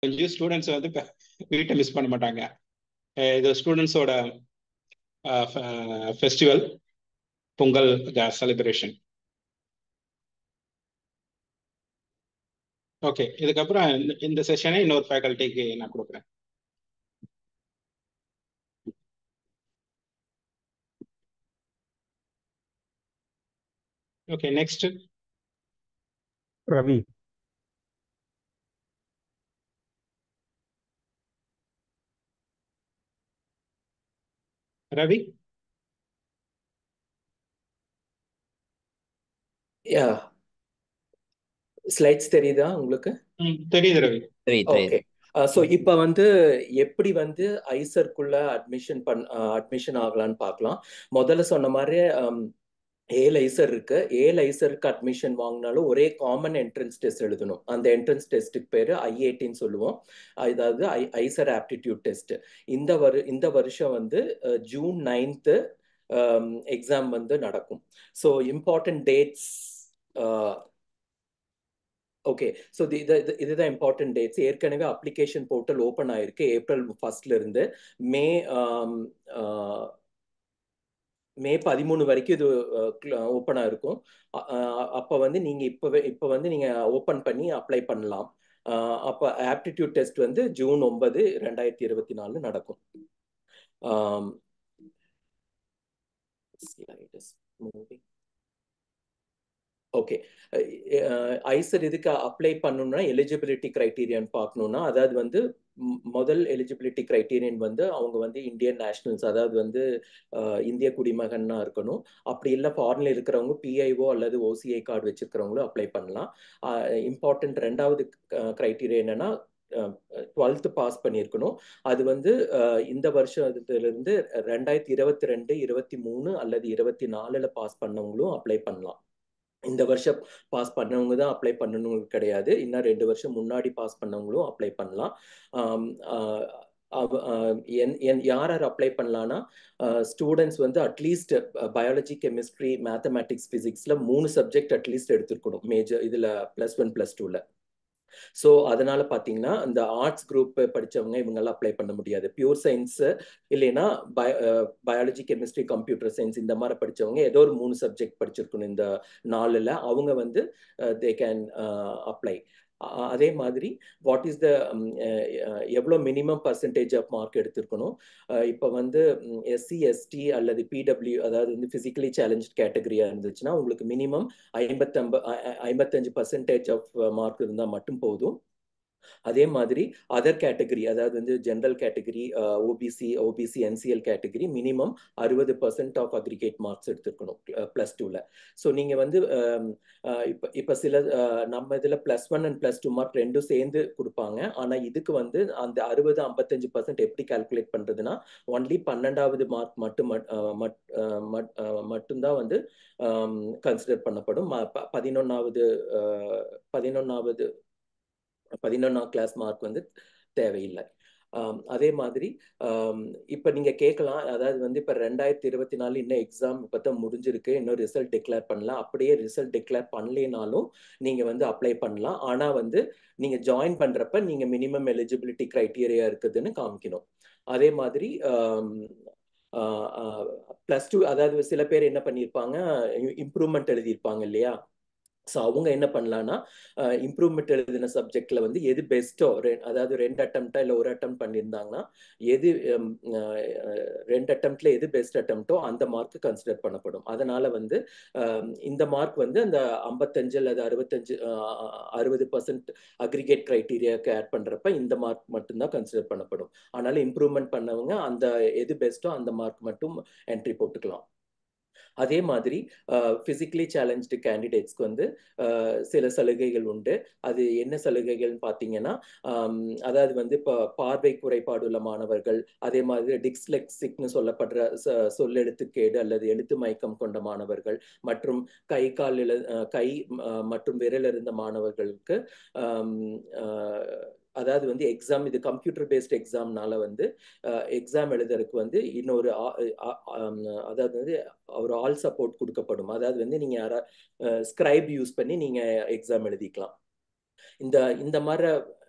கொஞ்சம் ஸ்டூடெண்ட்ஸ் வந்து இப்ப வீட்டை மிஸ் பண்ண மாட்டாங்க அஹ் இது ஸ்டூடெண்ட்ஸோட ஃபெஸ்டிவல் பொங்கல் செலிப்ரேஷன் ஓகே இதுக்கப்புறம் இந்த- இந்த செஷனை இன்னொரு ஃபேக்கல்ட்டிக்கு நான் கொடுக்குறேன் okay next Ravi Ravi yeah slides தெரியுதா உங்களுக்கு ம், தெரியுது ரவி தெரியுது ஓகே தெரியுது ஸோ இப்போ வந்து எப்படி வந்து ஐசர்க்குள்ள அட்மிஷன் பண் அட்மிஷன் ஆகலாம்னு பார்க்கலாம் முதல்ல சொன்ன மாதிரி ஏ லைசர் இருக்கு ஏ லைசருக்கு அட்மிஷன் வாங்கினாலும் ஒரே காமன் என்ட்ரன்ஸ் டெஸ்ட் எழுதணும் அந்த என்ட்ரன்ஸ் டெஸ்ட்டுக்கு பேர் ஐஏடின்னு சொல்லுவோம் அதாவது ஐ ஐசர் ஆப்டிடியூட் டெஸ்ட் இந்த வரு இந்த வருஷம் வந்து அஹ், ஜூன் நைன்த்து எக்ஸாம் வந்து நடக்கும் so important dates okay so இது இது- இதுதான் இம்பார்ட்டன்ட் டேட்ஸ் ஏற்கனவே அப்ளிகேஷன் போர்ட்டல் ஓப்பன் ஆயிருக்கு ஏப்ரல் ஃபர்ஸ்ட்ல இருந்து மே ஆம், ஆஹ், மே பதிமூணு வரைக்கும் இது ஓப்பன் ஆயிருக்கும் அ- அ- அப்ப வந்து நீங்க இப்பவே இப்ப வந்து நீங்க ஓப்பன் பண்ணி அப்ளை பண்ணலாம் ஆஹ், அப்ப ஆப்டிடியூட் டெஸ்ட் வந்து ஜூன் ஒன்பது ரெண்டாயிரத்தி இருபத்தி நாலு நடக்கும் ஆம், slide is moving. Okay IISER இதுக்கு அப்ளை பண்ணணும்னா எலிஜிபிலிட்டி கிரைட்டீரியான்னு பார்க்கணும்னா அதாவது வந்து ம், முதல் எலிஜிபிலிட்டி கிரைட்டீரியன் வந்து அவங்க வந்து இந்தியன் நேஷனல்ஸ் அதாவது வந்து அஹ், இந்திய குடிமகன்னா இருக்கணும் அப்படி இல்லை ஃபாரின்ல இருக்கிறவங்க பிஐஓ அல்லது ஓசிஐ கார்டு வச்சிருக்கிறவங்களும் அப்ளை பண்ணலாம் இம்பார்ட்டன்ட் ரெண்டாவது கிரைட்டீரியா என்னன்னா டுவெல்த்து பாஸ் பண்ணியிருக்கணும் அது வந்து அஹ், இந்த வருஷத்துலேருந்து ரெண்டாயிரத்தி இருபத்தி ரெண்டு இருபத்தி மூணு அல்லது இருபத்தி நாலுல பாஸ் பண்ணவங்களும் அப்ளை பண்ணலாம் இந்த வருஷம் பாஸ் பண்ணவங்க தான் அப்ளை பண்ணணும் கிடையாது இன்னும் ரெண்டு வருஷம் முன்னாடி பாஸ் பண்ணவங்களும் அப்ளை பண்ணலாம் ஆம், ஆஹ், அவ- ஆஹ், என் என் யார் யார் அப்ளை பண்ணலான்னா ஸ்டூடெண்ட்ஸ் வந்து அட்லீஸ்ட் பயாலஜி கெமிஸ்ட்ரி மேத்தமேட்டிக்ஸ் ஃபிசிக்ஸில் மூணு சப்ஜெக்ட் அட்லீஸ்ட் எடுத்துருக்கணும் மேஜர் இதில் ப்ளஸ் ஒன் ப்ளஸ் டூவில் ஸோ அதனால பார்த்தீங்கன்னா இந்த ஆர்ட்ஸ் குரூப் படிச்சவங்க இவங்கெல்லாம் அப்ளை பண்ண முடியாது பியூர் சயின்ஸ் இல்லைன்னா பயாலஜி கெமிஸ்ட்ரி கம்ப்யூட்டர் சயின்ஸ் இந்த மாதிரி படிச்சவங்க ஏதோ ஒரு மூணு சப்ஜெக்ட் படிச்சிருக்கணும் இந்த நாளில் அவங்க வந்து தே கேன் அப்ளை அதே மாதிரி வாட் இஸ் த எவ்வளோ மினிமம் பர்சன்டேஜ் ஆஃப் மார்க் எடுத்திருக்கணும் இப்போ வந்து எஸ்சி எஸ்டி அல்லது பிடபிள்யூ அதாவது வந்து ஃபிசிக்கலி சேலஞ்ச் கேட்டகரியாக இருந்துச்சுன்னா உங்களுக்கு மினிமம் ஐம்பத்தம்ப ஐம்பத்தஞ்சு பர்சன்டேஜ் ஆஃப் மார்க் இருந்தால் மட்டும் போதும் அதே மாதிரி அதர் கேட்டகரி அதாவது வந்து general category OBC OBC NCL category minimum அறுபது பர்சன்ட் ஆஃப் அக்ரிகேட் மார்க்ஸ் எடுத்துருக்கணும் ப்ளஸ் டூவில் ஸோ நீங்கள் வந்து இப்போ இப்போ சில அஹ், நம்ம இதில் plus one and plus two mark ரெண்டும் சேர்ந்து கொடுப்பாங்க ஆனால் இதுக்கு வந்து அந்த அறுபது ஐம்பத்தஞ்சு பர்சன்ட் எப்படி கால்குலேட் பண்ணுறதுன்னா ஒன்லி பன்னெண்டாவது மார்க் மட்டும் மட்- அஹ், மட்- அஹ், மட்- அஹ், மட்டும்தான் வந்து கன்சிடர் பண்ணப்படும் ம- ப- பதினொன்னாவது அஹ், பதினொன்னாவது பதினொன்றாம் கிளாஸ் மார்க் வந்து தேவையில்லை ஆம், அதே மாதிரி இப்போ நீங்கள் கேட்கலாம் அதாவது வந்து இப்போ ரெண்டாயிரத்தி இருபத்தி நாலு இன்னும் எக்ஸாம் இப்போ தான் முடிஞ்சிருக்கு இன்னும் ரிசல்ட் டிக்ளேர் பண்ணலாம் அப்படியே ரிசல்ட் டிக்ளேர் பண்ணலைனாலும் நீங்கள் வந்து அப்ளை பண்ணலாம் ஆனால் வந்து நீங்கள் ஜாயின் பண்ணுறப்ப நீங்கள் மினிமம் எலிஜிபிலிட்டி க்ரைட்டீரியா இருக்குதுன்னு காமிக்கணும் அதே மாதிரி ப்ளஸ் டூ அதாவது சில பேர் என்ன பண்ணியிருப்பாங்க இம்ப்ரூவ்மெண்ட் எழுதியிருப்பாங்க இல்லையா ஸோ அவங்க என்ன பண்ணலான்னா இம்ப்ரூவ்மெண்ட் எழுதின சப்ஜெக்ட்ல வந்து எது பெஸ்ட்டோ அதாவது ரெண்டு அட்டம்ப்டா இல்லை ஒரு அட்டம் பண்ணியிருந்தாங்கன்னா எது ஹம், அஹ், ரெண்டு அட்டம்ப்ட்ல எது பெஸ்ட் அட்டம்ப்டோ அந்த மார்க் கன்சிடர் பண்ணப்படும் அதனால வந்து அஹ், இந்த மார்க் வந்து அந்த ஐம்பத்தஞ்சு அல்லது அறுபத்தஞ்சு அறுபது பர்சன்ட் அக்ரிகேட் க்ரைட்டீரியாவுக்கு ஆட் பண்றப்ப இந்த மார்க் மட்டும்தான் கன்சிடர் பண்ணப்படும் அதனால இம்ப்ரூவ்மெண்ட் பண்ணவங்க அந்த எது பெஸ்ட்டோ அந்த மார்க் மட்டும் என்ட்ரி போட்டுக்கலாம் அதே மாதிரி ஃபிசிக்கலி சேலஞ்சு கேண்டிடேட்ஸ்க்கு வந்து அஹ், சில சலுகைகள் உண்டு அது என்ன சலுகைகள்னு பார்த்தீங்கன்னா ஆம், அதாவது வந்து இப்போ பார்வை குறைபாடு உள்ள மாணவர்கள் அதே மாதிரி டிக்ஸ்லெக்சிக்னு சொல்லப்படுற ச- சொல்லெழுத்துக்கேடு அல்லது எழுத்து மயக்கம் கொண்ட மாணவர்கள் மற்றும் கை கால் இழ அஹ், கை அஹ், மற்றும் விரல் இருந்த மாணவர்களுக்கு ஆம், அஹ், அதாவது வந்து எக்ஸாம் இது கம்ப்யூட்டர் பேஸ்ட் எக்ஸாம்னால வந்து எக்ஸாம் எழுதுறதுக்கு வந்து இன்னொரு ஆ- ஆ- ஆம், அதாவது வந்து ஒரு ஆல் சப்போர்ட் கொடுக்கப்படும் அதாவது வந்து நீங்க யாரா ஸ்கிரைப் யூஸ் பண்ணி நீங்க எக்ஸாம் எழுதிக்கலாம் இந்த இந்த மாதிரி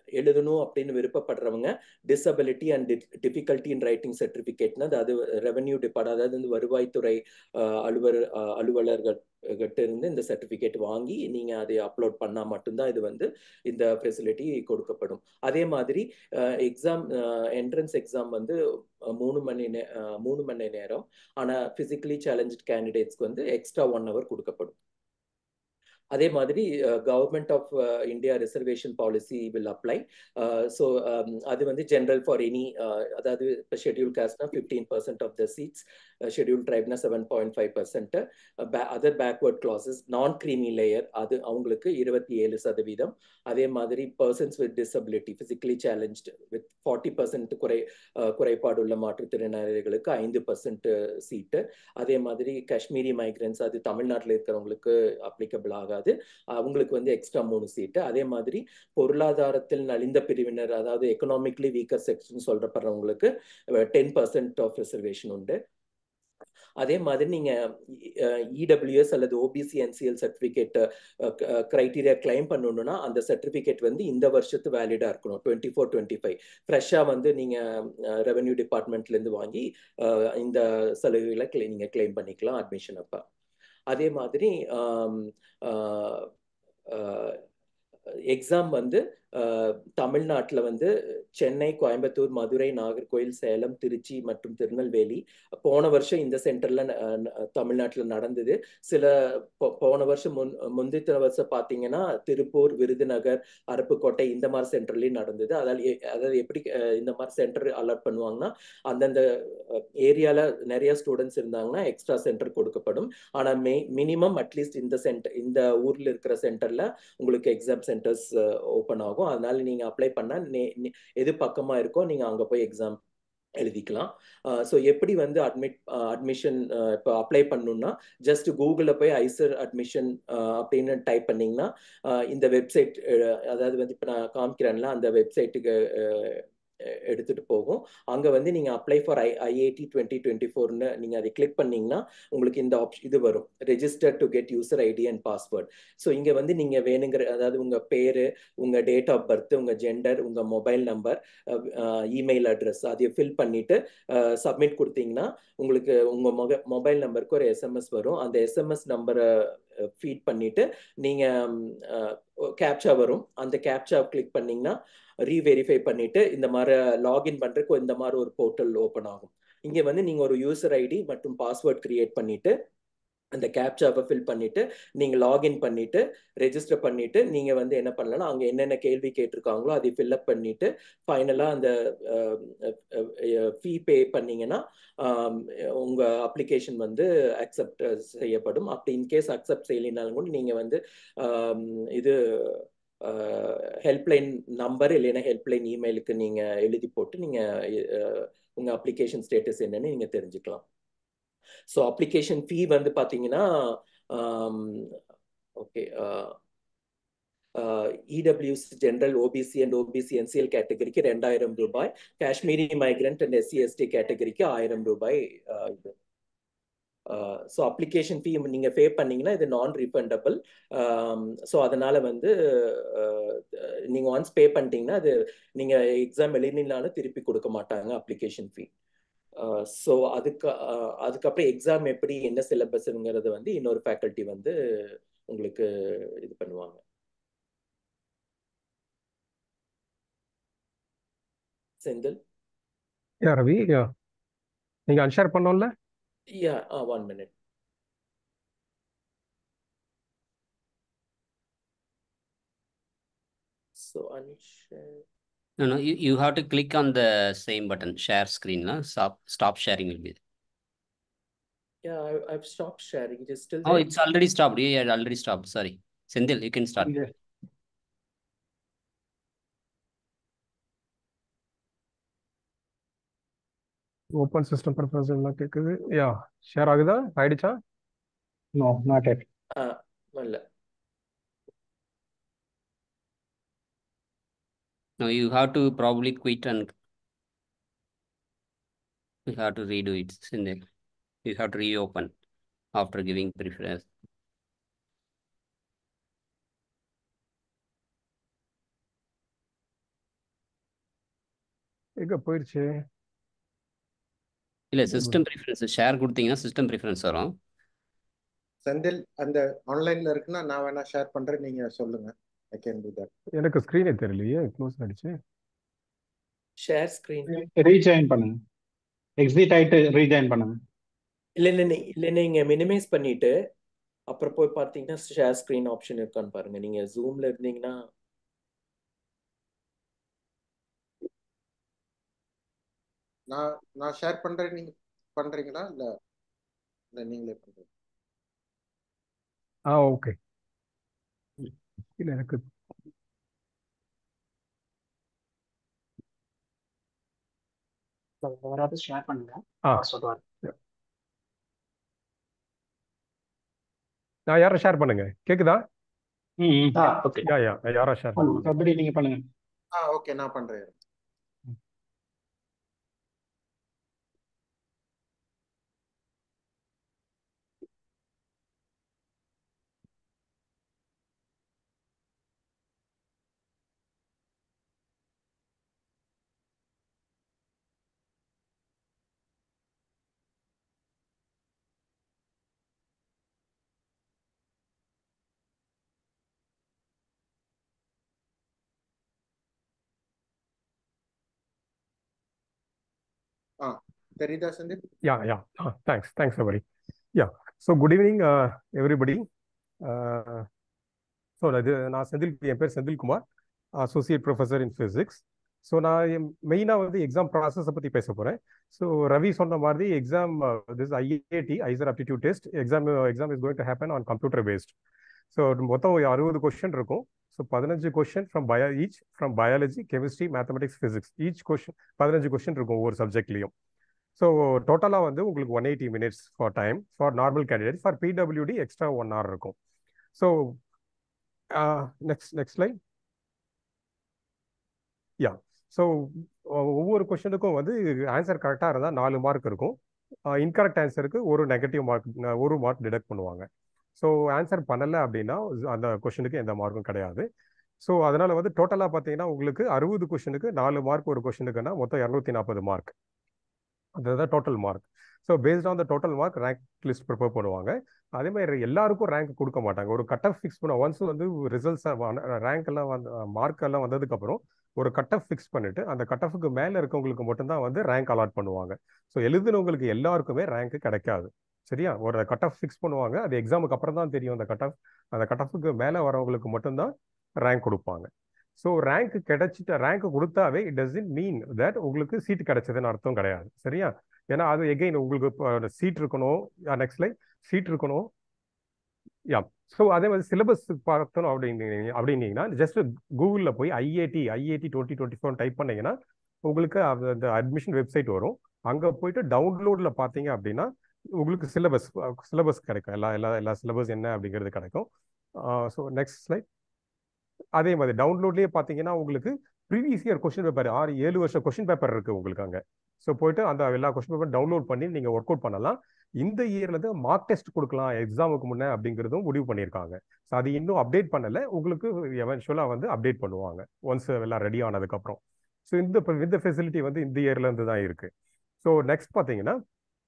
எழுதணும் அப்படின்னு விருப்பப்படுறவங்க disability and difficulty in writing சர்டிஃபிகேட்னா அது ரெவென்யூ டிபார்ட் அதாவது வந்து வருவாய்த்துறை அலுவலர் அலுவலர்கள் கிட்ட இருந்து இந்த சர்டிஃபிகேட் வாங்கி நீங்க அதை அப்லோட் பண்ணா மட்டும்தான் இது வந்து இந்த ஃபெசிலிட்டி கொடுக்கப்படும் அதே மாதிரி எக்ஸாம் என்ட்ரன்ஸ் எக்ஸாம் வந்து மூணு மணி நே மூணு மணி நேரம் ஆனா பிசிக்கலி சேலஞ்சு கேண்டிடேட்ஸ்க்கு வந்து எக்ஸ்ட்ரா ஒன் ஹவர் கொடுக்கப்படும் அதே மாதிரி government of India reservation policy will apply so அது வந்து ஜென்ரல் ஃபார் எனி அதாவது இப்போ ஷெட்யூல் காஸ்ட்னா fifteen percent of the seats schedule ட்ரைப்னா seven point five percent other backward classes non creamy layer அது அவங்களுக்கு இருபத்தி ஏழு சதவீதம் அதே மாதிரி persons with disability physically challenged with forty percent குறை குறைபாடு உள்ள மாற்றுத்திறனாளிகளுக்கு ஐந்து பர்சன்ட் சீட்டு அதே மாதிரி காஷ்மீரி மைக்ரன்ஸ் அது தமிழ்நாட்டில் இருக்கிறவங்களுக்கு அப்ளிகபிள் ஆகாது அவங்களுக்கு வந்து எக்ஸ்ட்ரா மூணு சீட்டு அதே மாதிரி பொருளாதாரத்தில் நலிந்த பிரிவினர் அதாவது எக்கனாமிக்லி வீக்கர் செக்ஷன் சொல்றப்படுறவங்களுக்கு டென் பர்சன்ட் ஆஃப் ரிசர்வேஷன் உண்டு அதே மாதிரி நீங்க இடபிள்யூஎஸ் அல்லது OBC NCL certificate criteria claim பண்ணணும்னா அந்த சர்டிபிகேட் வந்து இந்த வருஷத்து வேலிடா இருக்கணும் டுவெண்ட்டி ஃபோர் டுவெண்ட்டி ஃபைவ் ஃப்ரெஷ்ஷா வந்து நீங்க ரெவென்யூ டிபார்ட்மெண்ட்ல இருந்து வாங்கி இந்த சலுகைகளை நீங்க கிளைம் பண்ணிக்கலாம் அட்மிஷன் அப்ப அதே மாதிரி எக்ஸாம் வந்து தமிழ்நாட்டில் வந்து சென்னை கோயம்புத்தூர் மதுரை நாகர்கோயில் சேலம் திருச்சி மற்றும் திருநெல்வேலி போன வருஷம் இந்த சென்டர்ல தமிழ்நாட்டில் நடந்தது சில போன வருஷம் முன் முந்தின வருஷம் பார்த்தீங்கன்னா திருப்பூர் விருதுநகர் அருப்புக்கோட்டை இந்த மாதிரி சென்டர்லயும் நடந்தது அதாவது அதாவது எப்படி இந்த மாதிரி சென்டர் அலர்ட் பண்ணுவாங்கன்னா அந்தந்த ஏரியால நிறைய ஸ்டூடெண்ட்ஸ் இருந்தாங்கன்னா எக்ஸ்ட்ரா சென்டர் கொடுக்கப்படும் ஆனா மே மினிமம் அட்லீஸ்ட் இந்த சென்டர் இந்த ஊர்ல இருக்கிற சென்டர்ல உங்களுக்கு எக்ஸாம் சென்டர்ஸ் ஓப்பன் ஆகும் அதனால நீங்க அப்ளை பண்ணா எது பக்கமா இருக்கோ நீங்க அங்க போய் எக்ஸாம் எழுதிக்கலாம் ஸோ எப்படி வந்து அட்மிட் அட்மிஷன் இப்போ அப்ளை பண்ணணும்னா ஜஸ்ட் கூகுளில் போய் ஐசர் அட்மிஷன் அப்படின்னு டைப் பண்ணிங்கன்னா இந்த வெப்சைட் அதாவது வந்து இப்போ நான் காமிக்கிறேன்ல அந்த வெப்சைட்டுக்கு எடுத்துட்டு போகும் அங்க வந்து நீங்க apply for I IIT twenty twenty ஃபோர்னு நீங்க அதை கிளிக் பண்ணீங்கன்னா உங்களுக்கு இந்த ஆப்ஷன் இது வரும் register to get user ID and password so இங்க வந்து நீங்க வேணுங்கிற அதாவது உங்க பேரு உங்க டேட் ஆஃப் பர்த் உங்க ஜெண்டர் உங்க மொபைல் நம்பர் இமெயில் அட்ரஸ் அதை ஃபில் பண்ணிட்டு சப்மிட் கொடுத்தீங்கன்னா உங்களுக்கு உங்க மொபை மொபைல் நம்பருக்கு ஒரு எஸ்எம்எஸ் வரும் அந்த எஸ்எம்எஸ் நம்பரை ஃபீட் பண்ணிட்டு நீங்க கேப்சா வரும் அந்த கேப்சா கிளிக் பண்ணீங்கன்னா ரீவெரிஃபை பண்ணிட்டு இந்த மாதிரி லாகின் பண்றதுக்கு இந்த மாதிரி ஒரு போர்ட்டல் ஓப்பன் ஆகும் இங்க வந்து நீங்க ஒரு யூசர் ஐடி மற்றும் பாஸ்வேர்ட் கிரியேட் பண்ணிட்டு அந்த கேப்சாவை ஃபில் பண்ணிட்டு நீங்க லாகின் பண்ணிட்டு ரெஜிஸ்டர் பண்ணிட்டு நீங்க வந்து என்ன பண்ணலாம் அங்க என்னென்ன கேள்வி கேட்டிருக்காங்களோ அதை ஃபில்அப் பண்ணிட்டு ஃபைனலா அந்த ஃபீ பே பண்ணீங்கன்னா உங்க அப்ளிகேஷன் வந்து அக்செப்ட் செய்யப்படும் அப்படி இன்கேஸ் அக்செப்ட் செய்யலினாலும் கூட நீங்க வந்து இது ஹெல்ப்லைன் நம்பர் இல்லைன்னா ஹெல்ப்லைன் இமெயிலுக்கு நீங்க எழுதி போட்டு நீங்க உங்க அப்ளிகேஷன் ஸ்டேட்டஸ் என்னன்னு நீங்க தெரிஞ்சுக்கலாம் ஸோ அப்ளிகேஷன் ஃபீ வந்து பார்த்தீங்கன்னா okay EWS general OBC and OBC NCL கேட்டகரிக்கு ரெண்டாயிரம் ரூபாய் Kashmiri migrant and SC ST கேட்டகரிக்கு ஆயிரம் ரூபாய் இது ஸோ அப்ளிகேஷன் ஃபீ நீங்கள் பே பண்ணீங்கன்னா இது நான் ரீஃபண்டபிள் ஸோ அதனால வந்து நீங்கள் ஒன்ஸ் பே பண்ணிட்டீங்கன்னா அது நீங்கள் எக்ஸாம் எழுதினாலும் திருப்பி கொடுக்க மாட்டாங்க அப்ளிகேஷன் ஃபீ ஸோ அதுக்கு அதுக்கப்புறம் எக்ஸாம் எப்படி என்ன சிலபஸ்ங்கிறது வந்து இன்னொரு ஃபேக்கல்ட்டி வந்து உங்களுக்கு இது பண்ணுவாங்க செந்தில் யா ரவி யா நீங்க அன்ஷேர் பண்ணோம்ல yeah one minute so unshare No, no, you, you have to click on the same button, share screen. No? Stop, stop sharing will be there. Yeah, I, I've stopped sharing. It is still Oh, there. it's already stopped. Yeah, yeah, already stopped. Sorry. Sendil, you can start. இங்க open system purpose எல்லாம் கேக்குது யா share ஆகுதா ஆயிடுச்சா No, not yet. Uh, இல்ல No, you have to probably quit and you have to redo it. Sendil. You have to reopen after giving preference. எங்க போயிடுச்சு இல்லை system preference share கொடுத்தீங்கன்னா system preference வரும் செந்தில் அந்த ஆன்லைன்ல இருக்குன்னா நான் வேணா ஷேர் பண்றேன் நீங்க சொல்லுங்க ஐ கேன் டு தட் எனக்கு ஸ்க்ரீனே தெரியலையே க்ளோஸ் ஆயிடுச்சு ஷேர் ஸ்க்ரீன் ரீஜாயின் பண்ணுங்க எக்ஸிட் ஆயிட்டு ரீஜாயின் பண்ணுங்க இல்லை இல்லை இல்லை நீங்க மினிமைஸ் பண்ணிட்டு அப்புறம் போய் பார்த்தீங்கன்னா ஷேர் ஸ்க்ரீன் ஆப்ஷன் இருக்கான்னு பாருங்க நீங்க ஜூம்ல இருந்தீங்கன்னா நான் நான் ஷேர் பண்றேன் நீங்க பண்றீங்களா இல்ல இல்ல நீங்களே பண்றீங்க ஆ ஓகே இல்லை எனக்கு யாராவது ஷேர் பண்ணுங்க ஆ சொல்லுவார் நான் யாரை ஷேர் பண்ணுங்க கேக்குதா ம் ஆ ஓகே யா யா யாரா ஷேர் பண்ணுங்க அப்படி நீங்க பண்ணுங்க ஆ ஓகே நான் பண்றேன் ஆ தெரியுதா Senthil Yeah, yeah. Ah, thanks. Thanks, everybody. Yeah. So, good evening, uh, everybody. Uh, so அது நான் செந்தில் என் பேர் Senthilkumar associate professor in physics so நான் மெயினாக வந்து எக்ஸாம் ப்ராசஸை பற்றி பேச போகிறேன் ஸோ ரவி சொன்ன மாதிரி exam this IAT IISER aptitude test exam exam is going to happen on computer based so மொத்தம் அறுபது கொஸ்டின் இருக்கும் ஸோ பதினஞ்சு question from bio each from biology chemistry mathematics physics each question பதினஞ்சு கொஸ்டின் இருக்கும் ஒவ்வொரு சப்ஜெக்ட்லையும் ஸோ டோட்டலாக வந்து உங்களுக்கு one eighty minutes for time for normal candidate for பிடபிள்யூடி எக்ஸ்ட்ரா ஒன் ஹவர் இருக்கும் so next next line yeah so ஒவ்வொரு கொஷனுக்கும் வந்து ஆன்சர் கரெக்டாக இருந்தால் நாலு மார்க் இருக்கும் இன்கரெக்ட் ஆன்சருக்கு ஒரு நெகட்டிவ் மார்க் ஒரு மார்க் டிடெக்ட் பண்ணுவாங்க ஸோ ஆன்சர் பண்ணலை அப்படின்னா அந்த கொஷனுக்கு எந்த மார்க்கும் கிடையாது ஸோ அதனால் வந்து டோட்டலாக பார்த்தீங்கன்னா உங்களுக்கு அறுபது கொஷனுக்கு நாலு மார்க் ஒரு கொஷனுக்குன்னா மொத்தம் இரநூத்தி நாற்பது மார்க் அதுதான் total mark so based on the total mark rank list prepare பண்ணுவாங்க அதே மாதிரி எல்லாருக்கும் ரேங்க் கொடுக்க மாட்டாங்க ஒரு கட் ஆஃப் ஃபிக்ஸ் பண்ண ஒன்ஸ் வந்து ரிசல்ட்ஸ் ரேங்க் எல்லாம் வந்து மார்க் எல்லாம் வந்ததுக்கப்புறம் ஒரு கட் ஆஃப் ஃபிக்ஸ் பண்ணிட்டு அந்த கட் ஆஃபுக்கு மேலே இருக்கவங்களுக்கு மட்டும்தான் வந்து ரேங்க் அலாட் பண்ணுவாங்க ஸோ எழுதுனவங்களுக்கு எல்லாருக்குமே ரேங்க் கிடைக்காது சரியா ஒரு கட் ஆஃப் ஃபிக்ஸ் பண்ணுவாங்க அது எக்ஸாமுக்கு அப்புறம் தான் தெரியும் அந்த கட் ஆஃப் அந்த கட் ஆஃபுக்கு மேலே வரவங்களுக்கு மட்டும்தான் ரேங்க் கொடுப்பாங்க ஸோ ரேங்க் கிடைச்சிட்ட ரேங்க் கொடுத்தாவே இட் டசன்ட் மீன் தட் உங்களுக்கு சீட் கிடைச்சதுன்னு அர்த்தம் கிடையாது சரியா ஏன்னா அது எகெயின் உங்களுக்கு சீட் இருக்கணும் நெக்ஸ்ட் லைன் சீட் இருக்கணும் யா ஸோ அதே மாதிரி சிலபஸ் பார்த்தோம் அப்படின்னு அப்படின்னீங்கன்னா ஜஸ்ட் கூகுளில் போய் IAT IAT twenty twenty four type பண்ணீங்கன்னா உங்களுக்கு அந்த அட்மிஷன் வெப்சைட் வரும் அங்கே போயிட்டு டவுன்லோடில் பார்த்தீங்க அப்படின்னா உங்களுக்கு சிலபஸ் சிலபஸ் கிடைக்கும் எல்லா எல்லா எல்லா சிலபஸ் என்ன அப்படிங்கிறது கிடைக்கும் ஸோ நெக்ஸ்ட் ஸ்லைட் அதே மாதிரி டவுன்லோட்லேயே பார்த்தீங்கன்னா உங்களுக்கு ப்ரீவியஸ் இயர் கொஸ்டின் பேப்பர் ஆறு ஏழு வருஷம் கொஸ்டின் பேப்பர் இருக்குது உங்களுக்கு அங்கே ஸோ போயிட்டு அந்த எல்லா கொஸ்டின் பேப்பர் டவுன்லோட் பண்ணி நீங்கள் ஒர்க் அவுட் பண்ணலாம் இந்த இயர்லேருந்து மார்க் டெஸ்ட் கொடுக்கலாம் எக்ஸாமுக்கு முன்னே அப்படிங்கிறதும் முடிவு பண்ணியிருக்காங்க ஸோ அது இன்னும் அப்டேட் பண்ணலை உங்களுக்கு எவென்ச்சுவலாக வந்து அப்டேட் பண்ணுவாங்க ஒன்ஸ் எல்லாம் ரெடி ஆனதுக்கப்புறம் ஸோ இந்த இந்த ஃபெசிலிட்டி வந்து இந்த இயர்லேருந்து தான் இருக்குது ஸோ நெக்ஸ்ட் பார்த்தீங்கன்னா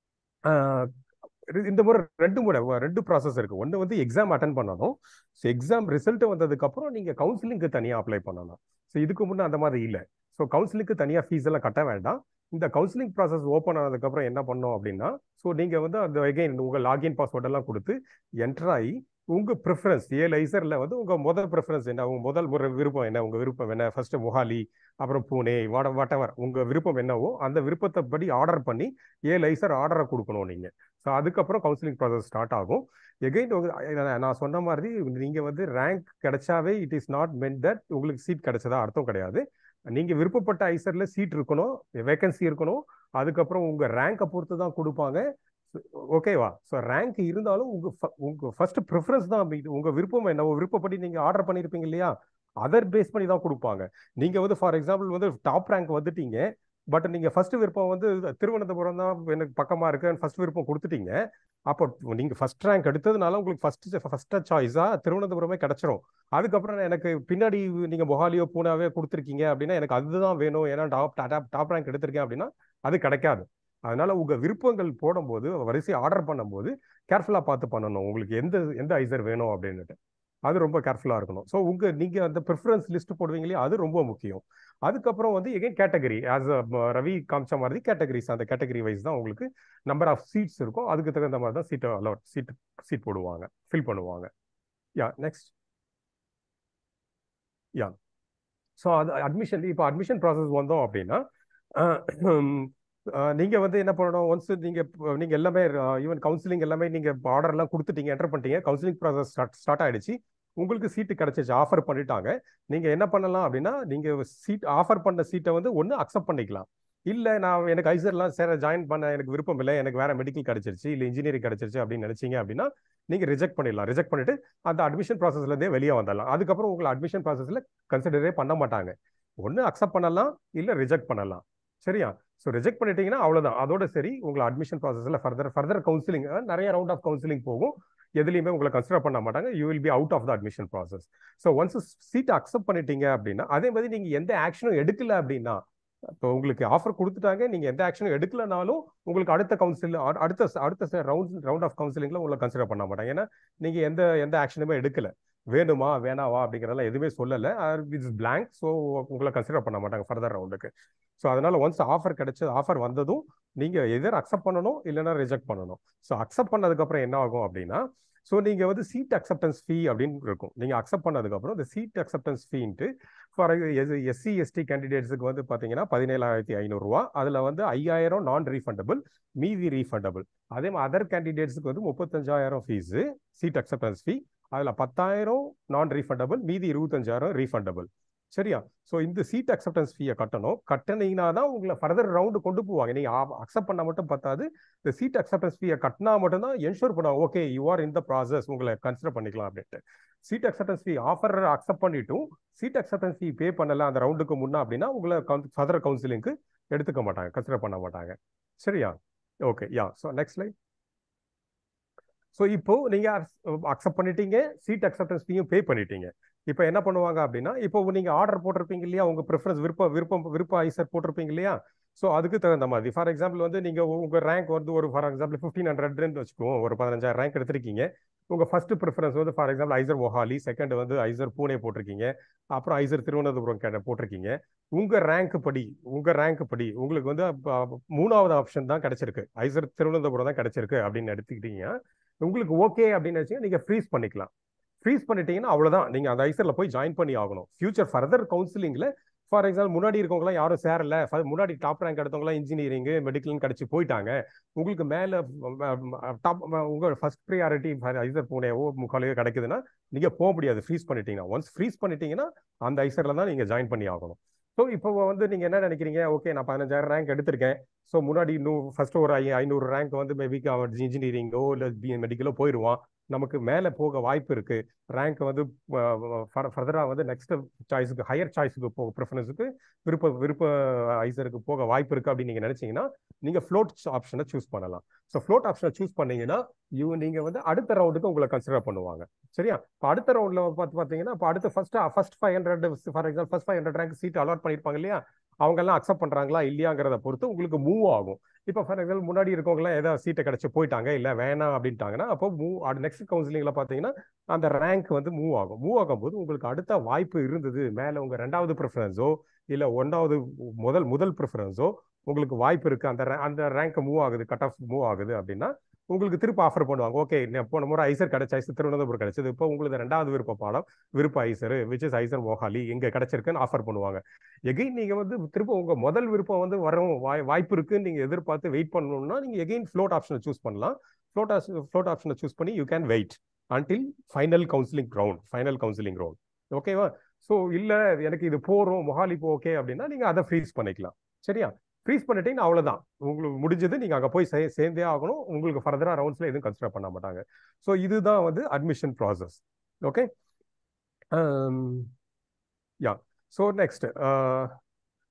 இந்த முறை ரெண்டு முறை ரெண்டு ப்ராசஸ் இருக்கு ஒன்று வந்து எக்ஸாம் அட்டன் பண்ணணும் ஸோ எக்ஸாம் ரிசல்ட் வந்ததுக்கப்புறம் நீங்கள் கவுன்சிலிங்க்கு தனியாக அப்ளை பண்ணணும் ஸோ இதுக்கு முன்னே அந்த மாதிரி இல்லை ஸோ கவுன்சிலிங்க்கு தனியாக ஃபீஸ் எல்லாம் கட்ட வேண்டாம் இந்த கவுன்சிலிங் ப்ராசஸ் ஓப்பன் ஆனதுக்கப்புறம் என்ன பண்ணோம் அப்படின்னா ஸோ நீங்கள் வந்து அந்த எகைன் உங்கள் லாகின் பாஸ்வேர்ட் எல்லாம் கொடுத்து என்டர் ஆகி உங்கள் ப்ரிஃபரன்ஸ் ஏ லைசரில் வந்து உங்கள் முதல் ப்ரிஃபரன்ஸ் என்ன உங்கள் முதல் முறை விருப்பம் என்ன உங்கள் விருப்பம் என்ன ஃபர்ஸ்ட் மொஹாலி அப்புறம் பூனே வாட வாட் எவர் உங்கள் விருப்பம் என்னவோ அந்த விருப்பத்தை படி ஆர்டர் பண்ணி ஏ லைசர் ஆர்டரை கொடுக்கணும் நீங்கள் ஸோ அதுக்கப்புறம் கவுன்சிலிங் ப்ராசஸ் ஸ்டார்ட் ஆகும் எகைன் நான் சொன்ன மாதிரி நீங்கள் வந்து ரேங்க் கிடைச்சாவே it is not meant that உங்களுக்கு சீட் கிடைச்சதா அர்த்தம் கிடையாது நீங்க விருப்பப்பட்ட ஐசர்ல சீட் இருக்கணும் வேகன்சி இருக்கணும் அதுக்கப்புறம் உங்க ரேங்கை பொறுத்து தான் கொடுப்பாங்க ஓகேவா ஸோ ரேங்க் இருந்தாலும் உங்க உங்க ஃபர்ஸ்ட் ப்ரிஃபரன்ஸ் தான் உங்க விருப்பம் என்ன விருப்பப்படி நீங்க ஆர்டர் பண்ணிருப்பீங்க இல்லையா அதர் பேஸ் பண்ணி தான் கொடுப்பாங்க நீங்க வந்து ஃபார் எக்ஸாம்பிள் வந்து டாப் ரேங்க் வந்துட்டீங்க பட் நீங்கள் ஃபர்ஸ்ட் விருப்பம் வந்து திருவனந்தபுரம் தான் எனக்கு பக்கமாக இருக்கு ஃபர்ஸ்ட் விருப்பம் கொடுத்துட்டீங்க அப்போ நீங்கள் ஃபர்ஸ்ட் ரேங்க் எடுத்ததுனால உங்களுக்கு ஃபர்ஸ்ட் ஃபர்ஸ்ட் சாய்ஸாக திருவனந்தபுரமே கிடச்சிரும் அதுக்கப்புறம் எனக்கு பின்னாடி நீங்கள் மொஹாலியோ பூனாவே கொடுத்துருக்கீங்க அப்படின்னா எனக்கு அதுதான் வேணும் ஏன்னா டாப் டாப் டாப் ரேங்க் எடுத்திருக்கேன் அப்படின்னா அது கிடைக்காது அதனால உங்க விருப்பங்கள் போடும்போது வரிசை ஆர்டர் பண்ணும்போது கேர்ஃபுல்லா பார்த்து பண்ணணும் உங்களுக்கு எந்த எந்த ஐசர் வேணும் அப்படின்னுட்டு அது ரொம்ப கேர்ஃபுல்லா இருக்கணும் ஸோ உங்க நீங்க அந்த ப்ரிஃபரன்ஸ் லிஸ்ட் போடுவீங்க இல்லையா அது ரொம்ப முக்கியம் அதுக்கப்புறம் வந்து எகைன் கேட்டகரி ஆஸ் ரவி காமிச்ச மாதிரி கேட்டகரிஸ் அந்த கேட்டகரி வைஸ் தான் உங்களுக்கு நம்பர் ஆஃப் சீட்ஸ் இருக்கும் அதுக்கு தகுந்த மாதிரி தான் சீட்டை அலோட் சீட் சீட் போடுவாங்க ஃபில் பண்ணுவாங்க யா நெக்ஸ்ட் யா ஸோ அது அட்மிஷன் இப்போ அட்மிஷன் ப்ராசஸ் வந்தோம் அப்படின்னா நீங்க வந்து என்ன பண்ணணும் ஒன்ஸ் நீங்க நீங்க எல்லாமே ஈவன் கவுன்சிலிங் எல்லாமே நீங்க ஆர்டர் எல்லாம் கொடுத்துட்டீங்க என்டர் பண்ணிட்டீங்க கவுன்சிலிங் ப்ராசஸ் ஸ்டார்ட் ஸ்டார்ட் ஆயிடுச்சு உங்களுக்கு சீட்டு கிடைச்சிச்சு ஆஃபர் பண்ணிட்டாங்க நீங்க என்ன பண்ணலாம் அப்படின்னா நீங்க சீட் ஆஃபர் பண்ண சீட்டை வந்து ஒன்று அக்செப்ட் பண்ணிக்கலாம் இல்லை நான் எனக்கு ஐசர்லாம் சேர ஜாயின் பண்ண எனக்கு விருப்பம் இல்லை எனக்கு வேற மெடிக்கல் கிடைச்சிருச்சு இல்லை இன்ஜினியரிங் கிடைச்சிருச்சு அப்படின்னு நினைச்சீங்க அப்படின்னா நீங்க ரிஜெக்ட் பண்ணிடலாம் ரிஜெக்ட் பண்ணிட்டு அந்த அட்மிஷன் ப்ராசஸ்ல இருந்தே வெளியே வந்துடலாம் அதுக்கப்புறம் உங்களை அட்மிஷன் ப்ராசஸ்ல கன்சிடரே பண்ண மாட்டாங்க ஒன்று அக்செப்ட் பண்ணலாம் இல்லை ரிஜெக்ட் பண்ணலாம் சரியா ஸோ ரிஜெக்ட் பண்ணிட்டீங்கன்னா அவ்வளோதான் அதோட சரி உங்களை அட்மிஷன் ப்ராசஸில் ஃபர்தர் ஃபர்தர் கவுன்சிலிங் நிறைய ரவுண்ட் ஆஃப் கவுன்சிலிங் போகும் எதுலையுமே உங்களை கன்சிடர் பண்ண மாட்டாங்க you will be out of the admission process so once seat accept பண்ணிட்டீங்க அப்படின்னா அதே மாதிரி நீங்கள் எந்த ஆக்ஷனும் எடுக்கல அப்படின்னா இப்போ உங்களுக்கு ஆஃபர் கொடுத்துட்டாங்க நீங்கள் எந்த ஆக்ஷனும் எடுக்கலனாலும் உங்களுக்கு அடுத்த கவுன்சில் அடுத்த அடுத்த ரவுண்ட் ரவுண்ட் ஆஃப் கவுன்சிலிங்கில் உங்களை கன்சிடர் பண்ண மாட்டாங்க ஏன்னா நீங்கள் எந்த எந்த ஆக்ஷனுமே எடுக்கல வேணுமா வேணாவா அப்படிங்கிறதெல்லாம் எதுவுமே சொல்லலை இட்ஸ் பிளாங்க் ஸோ உங்களை கன்சிடர் பண்ண மாட்டாங்க ஃபர்தர் ரவுண்டுக்கு ஸோ அதனால ஒன்ஸ் ஆஃபர் கிடைச்சது ஆஃபர் வந்ததும் நீங்கள் எதர் அக்செப்ட் பண்ணணும் இல்லைன்னா ரிஜெக்ட் பண்ணணும் ஸோ அக்செப்ட் பண்ணதுக்கப்புறம் என்ன ஆகும் அப்படின்னா ஸோ நீங்கள் வந்து சீட் அக்செப்டன்ஸ் ஃபீ அப்படின்னு இருக்கும் நீங்கள் அக்செப்ட் பண்ணதுக்கப்புறம் இந்த சீட் அக்செப்டன்ஸ் ஃபீன்ட்டு ஃபார் எஸ்சி எஸ்டி கேண்டிடேட்ஸுக்கு வந்து பார்த்தீங்கன்னா பதினேழாயிரத்தி ஐநூறுரூவா அதில் வந்து ஐயாயிரம் நான் ரீஃபண்டபிள் மீதி ரீஃபண்டபிள் அதே மாதிரி அதர் கேண்டிடேட்ஸுக்கு வந்து முப்பத்தஞ்சாயிரம் ஃபீஸு சீட் அக்செப்டன்ஸ் ஃபீ அதில் பத்தாயிரம் நான் ரீஃபண்டபிள் மீதி இருபத்தஞ்சாயிரம் ரீஃபண்டபிள் சரியா ஸோ இந்த சீட் அக்செப்டன்ஸ் ஃபீயை கட்டணும் கட்டினீங்கன்னா தான் உங்களை ஃபர்தர் ரவுண்டு கொண்டு போவாங்க நீங்கள் அக்செப்ட் பண்ணால் மட்டும் பத்தாது இந்த சீட் அக்செப்டன்ஸ் ஃபீயை கட்டினா மட்டும்தான் என்ஷூர் பண்ணுவாங்க ஓகே யூ ஆர் இந்த ப்ராசஸ் உங்களை கன்சிடர் பண்ணிக்கலாம் அப்படின்ட்டு seat acceptance fee offer accept பண்ணிட்டும் சீட் அக்செப்டன்ஸ் ஃபீ பே பண்ணல அந்த ரவுண்டுக்கு முன்னா அப்படின்னா உங்களை ஃபர்தர் கவுன்சிலிங்க்கு எடுத்துக்க மாட்டாங்க கன்சிடர் பண்ண மாட்டாங்க சரியா okay yeah so next line so இப்போ நீங்க அக்செப்ட் பண்ணிட்டீங்க சீட் அக்செப்டன்ஸ் ஃபீயும் பே பண்ணிட்டீங்க இப்போ என்ன பண்ணுவாங்க அப்படின்னா இப்போ நீங்க ஆர்டர் போட்டிருப்பீங்க இல்லையா உங்க ப்ரிஃபரன்ஸ் விருப்ப விருப்பம் விருப்ப ஐசர் போட்டிருப்பீங்க இல்லையா ஸோ அதுக்கு தகுந்த மாதிரி ஃபார் எக்ஸாம்பிள் வந்து நீங்க உங்க ரேங்க் வந்து ஒரு ஃபார் எக்ஸாம்பிள் ஃபிஃப்டீன் ஹண்ட்ரட்னு வச்சுக்குவோம் ஒரு பதினஞ்சாயிரம் ரேங்க் எடுத்திருக்கீங்க உங்க ஃபர்ஸ்ட் ப்ரிஃபரன்ஸ் வந்து for example IISER Mohali second வந்து ஐசர் பூனே போட்டிருக்கீங்க அப்புறம் ஐசர் திருவனந்தபுரம் போட்டிருக்கீங்க உங்க ரேங்க் படி உங்க ரேங்க் படி உங்களுக்கு வந்து மூணாவது ஆப்ஷன் தான் கிடைச்சிருக்கு ஐசர் திருவனந்தபுரம் தான் கிடைச்சிருக்கு அப்படின்னு எடுத்துக்கிட்டீங்க உங்களுக்கு ஓகே அப்படின்னு நினைச்சீங்க நீங்க ஃப்ரீஸ் பண்ணிக்கலாம் ஃப்ரீஸ் பண்ணிட்டீங்கன்னா அவ்வளவுதான் நீங்க அந்த ஐசர்ல போய் ஜாயின் பண்ணி ஆகணும் ஃபியூச்சர் ஃபர்தர் கவுன்சிலிங்ல ஃபார் எக்ஸாம்பிள் முன்னாடி இருக்கவங்களாம் யாரும் சேரல முன்னாடி டாப் ரேங்க் எடுத்தவங்களாம் இன்ஜினியரிங் மெடிக்கல்னு கிடைச்சி போயிட்டாங்க உங்களுக்கு மேல டாப் உங்க ஃபர்ஸ்ட் ப்ரியாரிட்டி ஐசர் பூனேவோ முக்காலையோ கிடைக்குதுன்னா நீங்க போக முடியாது ஃப்ரீஸ் பண்ணிட்டீங்கன்னா ஒன்ஸ் ஃப்ரீஸ் பண்ணிட்டீங்கன்னா அந்த ஐசர்ல தான் நீங்க ஜாயின் பண்ணி ஆகணும் ஸோ இப்போ வந்து நீங்க என்ன நினைக்கிறீங்க ஓகே நான் பதினஞ்சாயிரம் ரேங்க் எடுத்திருக்கேன் ஸோ முன்னாடி இன்னும் ஃபர்ஸ்ட் ஒரு ஐ ஐநூறு ரேங்க் வந்து மேபி அவன் இன்ஜினியரிங்கோ இல்லை பி மெடிக்கலோ போயிடுவான் நமக்கு மேலே போக வாய்ப்பு இருக்கு ரேங்க் வந்து ஃபர்தராக வந்து நெக்ஸ்ட் சாய்ஸுக்கு ஹையர் சாய்ஸுக்கு போக ப்ரிஃபரன்ஸுக்கு விருப்ப விருப்ப ஐசருக்கு போக வாய்ப்பு இருக்கு அப்படின்னு நீங்க நினைச்சீங்கன்னா நீங்க ஃப்ளோட் ஆப்ஷனை சூஸ் பண்ணலாம் ஸோ ஃப்ளோட் ஆப்ஷனை சூஸ் பண்ணீங்கன்னா யூ நீங்க வந்து அடுத்த ரவுண்டுக்கு உங்களை கன்சிடர் பண்ணுவாங்க சரியா இப்போ அடுத்த ரவுண்ட்ல பார்த்து பார்த்தீங்கன்னா இப்போ அடுத்த first first five hundred for example first five hundred rank seat allot பண்ணியிருப்பாங்க இல்லையா அவங்க எல்லாம் அக்செப்ட் பண்றாங்களா இல்லையாங்கிறத பொறுத்து உங்களுக்கு மூவ் ஆகும் இப்போ ஃபார் எக்ஸாம்பிள் முன்னாடி இருக்கவங்களாம் ஏதாவது சீட்டை கிடைச்சி போயிட்டாங்க இல்லை வேணாம் அப்படின்ட்டாங்கன்னா அப்போ மூவ் நெக்ஸ்ட் கவுன்சிலிங்ல பார்த்தீங்கன்னா அந்த ரேங்க் வந்து மூவ் ஆகும் மூவ் ஆகும்போது உங்களுக்கு அடுத்த வாய்ப்பு இருந்தது மேலே உங்க ரெண்டாவது ப்ரிஃபரன்ஸோ இல்லை ஒன்றாவது முதல் முதல் ப்ரிஃபரன்ஸோ உங்களுக்கு வாய்ப்பு இருக்கு அந்த அந்த ரேங்க் மூவ் ஆகுது கட் ஆஃப் மூவ் ஆகுது அப்படின்னா உங்களுக்கு திரும்ப ஆஃபர் பண்ணுவாங்க ஓகே போன முறை ஐசர் கிடைச்ச ஐசர் திருவனந்தபுரம் கிடைச்சது இப்போ உங்களுக்கு ரெண்டாவது விருப்ப பாடம் விருப்ப ஐசர் விச் இஸ் ஐசர் மோகாலி இங்க கிடைச்சிருக்குன்னு ஆஃபர் பண்ணுவாங்க எகைன் நீங்க வந்து திரும்ப உங்க முதல் விருப்பம் வந்து வரும் வாய் வாய்ப்பு இருக்குன்னு நீங்க எதிர்பார்த்து வெயிட் பண்ணணும்னா நீங்க எகைன் ஃப்ளோட் ஆப்ஷனை சூஸ் பண்ணலாம் ஃப்ளோட் ஃப்ளோட் ஆப்ஷனை சூஸ் பண்ணி you can wait until final counselling round final counselling round ஓகேவா ஸோ இல்லை எனக்கு இது போகிறோம் மொஹாலி இப்போ ஓகே அப்படின்னா நீங்கள் அதை ஃப்ரீஸ் பண்ணிக்கலாம் சரியா ஃப்ரீஸ் பண்ணிட்டீங்கன்னா அவ்வளோதான் உங்களுக்கு முடிஞ்சது நீங்கள் அங்கே போய் சே சேர்ந்தே ஆகணும் உங்களுக்கு ஃபர்தராக ரவுண்ட்ஸில் எதுவும் கன்சிடர் பண்ண மாட்டாங்க ஸோ இதுதான் வந்து admission process okay yeah so next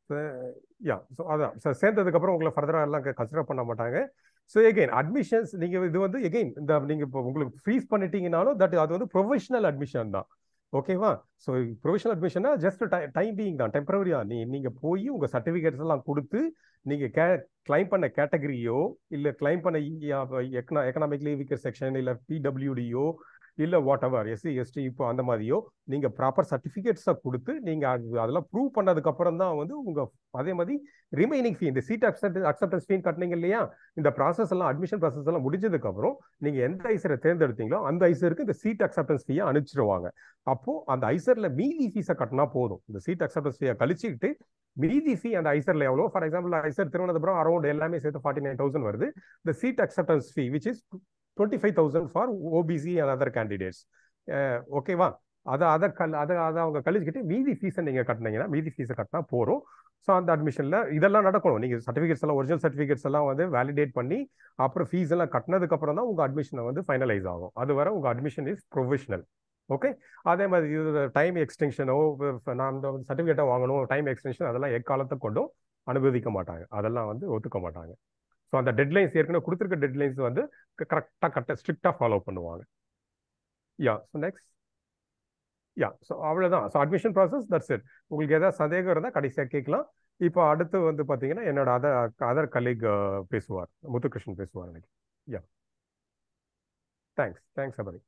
yeah so அதான் ஸோ சேர்ந்ததுக்கப்புறம் உங்களை ஃபர்தராக எல்லாம் கன்சிடர் பண்ண மாட்டாங்க ஸோ எகெயின் அட்மிஷன்ஸ் நீங்கள் இது வந்து எகெயின் இந்த நீங்கள் இப்போ உங்களுக்கு ஃப்ரீஸ் பண்ணிட்டீங்கனாலும் தட் அது வந்து ப்ரொஃபஷனல் அட்மிஷன் தான் ஓகேவா ஸோ ப்ரொஃபஷனல் அட்மிஷனா ஜஸ்ட் டைம் பீயிங் தான் டெம்பரவரியா நீ நீங்கள் போய் உங்கள் சர்டிஃபிகேட்ஸ் எல்லாம் கொடுத்து நீங்கள் கே கிளைம் பண்ண கேட்டகரியோ இல்லை கிளைம் பண்ண எக்கனா எக்கனாமிக்லி வீக்கர் செக்ஷன் இல்லை பிடபிள்யூடியோ இல்லை வாட் எவர் எஸ்சி எஸ்டி இப்போ அந்த மாதிரியோ நீங்கள் ப்ராப்பர் சர்டிஃபிகேட்ஸை கொடுத்து நீங்கள் அது அதெல்லாம் ப்ரூவ் பண்ணதுக்கு அப்புறம் தான் வந்து உங்கள் அதே மாதிரி ரிமைனிங் ஃபீ இந்த சீட் அக்செப்ட் அக்செப்டன்ஸ் ஃபீன் கட்டினீங்க இல்லையா இந்த ப்ராசஸ் எல்லாம் அட்மிஷன் ப்ராசஸ் எல்லாம் முடிஞ்சதுக்கு அப்புறம் நீங்கள் எந்த ஐசரை தேர்ந்தெடுத்தீங்களோ அந்த ஐசருக்கு இந்த சீட் அக்செப்டன்ஸ் ஃபீயை அனுப்பிச்சிருவாங்க அப்போ அந்த ஐசர்ல மீதி ஃபீஸை கட்டினா போதும் இந்த சீட் அக்செப்டன்ஸ் ஃபீயை கழிச்சுக்கிட்டு மீதி ஃபீ அந்த ஐசர்ல எவ்வளோ for example IISER Thiruvananthapuram around எல்லாமே சேர்த்து ஃபார்ட்டி நைன் தௌசண்ட் வருது இந்த seat acceptance fee which is twenty five thousand for OBC and other candidates ஓகேவா அதை அதை கல் அதை அதை அவங்க கழிச்சுக்கிட்டு மீதி ஃபீஸை நீங்கள் கட்டினீங்கன்னா மீதி ஃபீஸை கட்டினா போகிறோம் ஸோ அந்த அட்மிஷனில் இதெல்லாம் நடக்கணும் நீங்கள் சர்டிஃபிகேட்ஸ் எல்லாம் ஒரிஜினல் சர்டிஃபிகேட்ஸ் எல்லாம் வந்து வேலிடேட் பண்ணி அப்புறம் ஃபீஸ் எல்லாம் கட்டினதுக்கப்புறம் தான் உங்கள் அட்மிஷனை வந்து ஃபைனலைஸ் ஆகும் அது வரை உங்கள் அட்மிஷன் இஸ் ப்ரொஃபஷனல் ஓகே அதே மாதிரி இது டைம் எக்ஸ்டென்ஷனோ நான் இந்த சர்டிஃபிகேட்டை வாங்கணும் டைம் எக்ஸ்டென்ஷன் அதெல்லாம் எக்காலத்தை கொண்டும் அனுமதிக்க மாட்டாங்க அதெல்லாம் வந்து ஒத்துக்க மாட்டாங்க ஸோ அந்த டெட்லைன்ஸ் ஏற்கனவே கொடுத்துருக்க டெட்லைன்ஸ் வந்து கரெக்டாக கரெக்டாக ஸ்ட்ரிக்டாக ஃபாலோ பண்ணுவாங்க yeah so next yeah so அவ்வளோதான் so admission process that's it உங்களுக்கு எதாவது சந்தேகம் இருந்தால் கடைசியாக கேட்கலாம் இப்போ அடுத்து வந்து பார்த்தீங்கன்னா என்னோட அதர் அதர் கலீக் பேசுவார் முத்துகிருஷ்ணன் பேசுவார் எனக்கு யா தேங்க்ஸ் தேங்க்ஸ் அபரி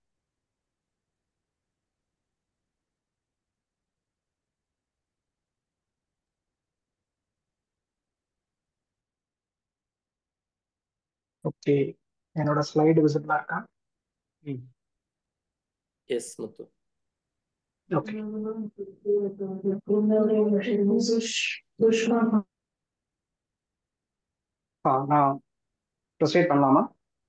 ஓகே என்னோட ஸ்லைடு விசிபிளா இருக்கா எஸ் முத்து ஓகே ஆ நான் ப்ரொசீட் பண்ணலாமா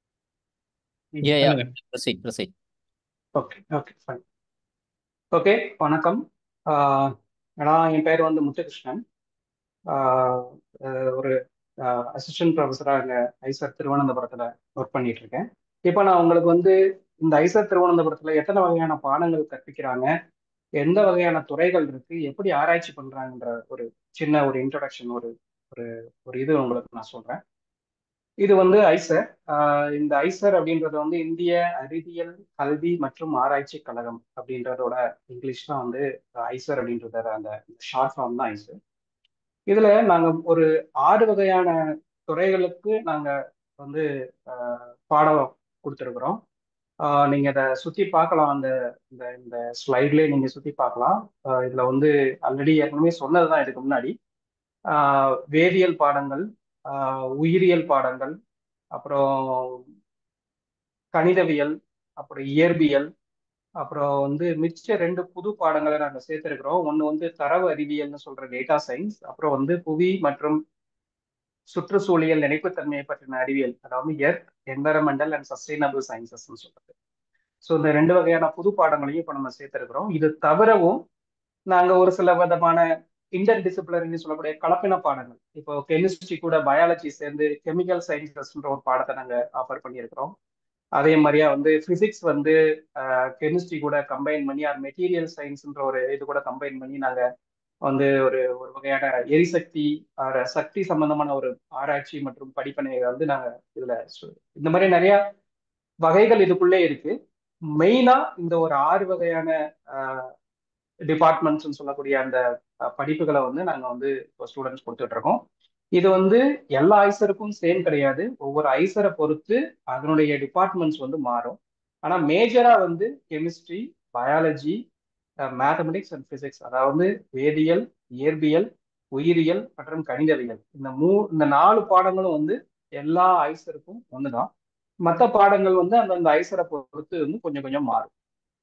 Yeah, yeah. பண்ணுங்க Proceed, proceed. Okay okay fine okay வணக்கம் ஆஹ் நான் என் பேர் வந்து முத்துகிருஷ்ணன் ஆஹ் அஹ் ஒரு அசிஸ்டன்ட் ப்ரொஃபஸராக இங்கே ஐசர் திருவனந்தபுரத்தில் ஒர்க் பண்ணிட்டு இருக்கேன் இப்போ நான் உங்களுக்கு வந்து இந்த ஐசர் திருவனந்தபுரத்தில் எத்தனை வகையான பாடங்கள் கற்பிக்கிறாங்க எந்த வகையான துறைகள் இருக்கு எப்படி ஆராய்ச்சி பண்றாங்கன்ற ஒரு சின்ன ஒரு இன்ட்ரடக்ஷன் ஒரு ஒரு ஒரு இது உங்களுக்கு நான் சொல்றேன் இது வந்து ஐசர் ஆஹ் இந்த ஐசர் அப்படின்றது வந்து இந்திய அறிவியல் கல்வி மற்றும் ஆராய்ச்சி கழகம் அப்படின்றதோட இங்கிலீஷ் தான் வந்து ஐசர் அப்படின்றத அந்த ஷார்ட் ஃபார்ம் தான் ஐசர் இதுல நாங்க ஒரு ஆறு வகையான துறைகளுக்கு நாங்க வந்து ஆஹ் பாடம் கொடுத்துருக்குறோம் ஆஹ் நீங்க இதை சுத்தி பார்க்கலாம் அந்த இந்த இந்த ஸ்லைட்லேயே நீங்க சுத்தி பார்க்கலாம் ஆஹ் இதுல வந்து ஆல்ரெடி ஏற்கனவே சொன்னதுதான் இதுக்கு முன்னாடி ஆஹ் வேதியியல் பாடங்கள் ஆஹ் உயிரியல் பாடங்கள் அப்புறம் கணிதவியல் அப்புறம் இயற்பியல் அப்புறம் வந்து மிச்ச ரெண்டு புது பாடங்களை நாங்கள் சேர்த்திருக்கிறோம் ஒன்று வந்து தரவு அறிவியல்னு சொல்ற டேட்டா சயின்ஸ் அப்புறம் வந்து புவி மற்றும் சுற்றுச்சூழலியல் நினைப்புத்தன்மையை பற்றின அறிவியல் அதாவது எர்த் என்வரன்மெண்டல் அண்ட் சஸ்டைனபிள் சயின்சஸ்ன்னு சொல்றது ஸோ இந்த ரெண்டு வகையான புது பாடங்களையும் இப்போ நம்ம சேர்த்திருக்கிறோம் இது தவிரவும் நாங்கள் ஒரு சில விதமான இன்டர் டிசிப்ளினரி சொல்லக்கூடிய கலப்பின பாடங்கள் இப்போ கெமிஸ்ட்ரி கூட பயாலஜி சேர்ந்து கெமிக்கல் சயின்சஸ்ன்ற ஒரு பாடத்தை நாங்கள் ஆஃபர் பண்ணியிருக்கிறோம் அதே மாதிரியா வந்து பிசிக்ஸ் வந்து கெமிஸ்ட்ரி கூட கம்பைன் பண்ணி அது மெட்டீரியல் சயின்ஸ்ன்ற ஒரு இது கூட கம்பைன் பண்ணி நாங்கள் வந்து ஒரு ஒரு வகையான எரிசக்தி சக்தி சம்பந்தமான ஒரு ஆராய்ச்சி மற்றும் படிப்பினை வந்து நாங்கள் இதுல இந்த மாதிரி நிறைய வகைகள் இதுக்குள்ளே இருக்கு மெயினா இந்த ஒரு ஆறு வகையான டிபார்ட்மெண்ட்ஸ்னு சொல்லக்கூடிய அந்த படிப்புகளை வந்து நாங்கள் வந்து இப்போ ஸ்டூடெண்ட்ஸ் கொடுத்துட்டு இருக்கோம் இது வந்து எல்லா ஐசருக்கும் சேம் கிடையாது ஒவ்வொரு ஐசரை பொறுத்து அதனுடைய டிபார்ட்மெண்ட்ஸ் வந்து மாறும் ஆனால் மேஜரா வந்து chemistry biology mathematics and physics அதாவது வேதியியல் இயற்பியல் உயிரியல் மற்றும் கணிதவியல் இந்த மூ இந்த நாலு பாடங்களும் வந்து எல்லா ஐசருக்கும் ஒண்ணுதான் மற்ற பாடங்கள் வந்து அந்தந்த ஐசரை பொறுத்து வந்து கொஞ்சம் கொஞ்சம் மாறும்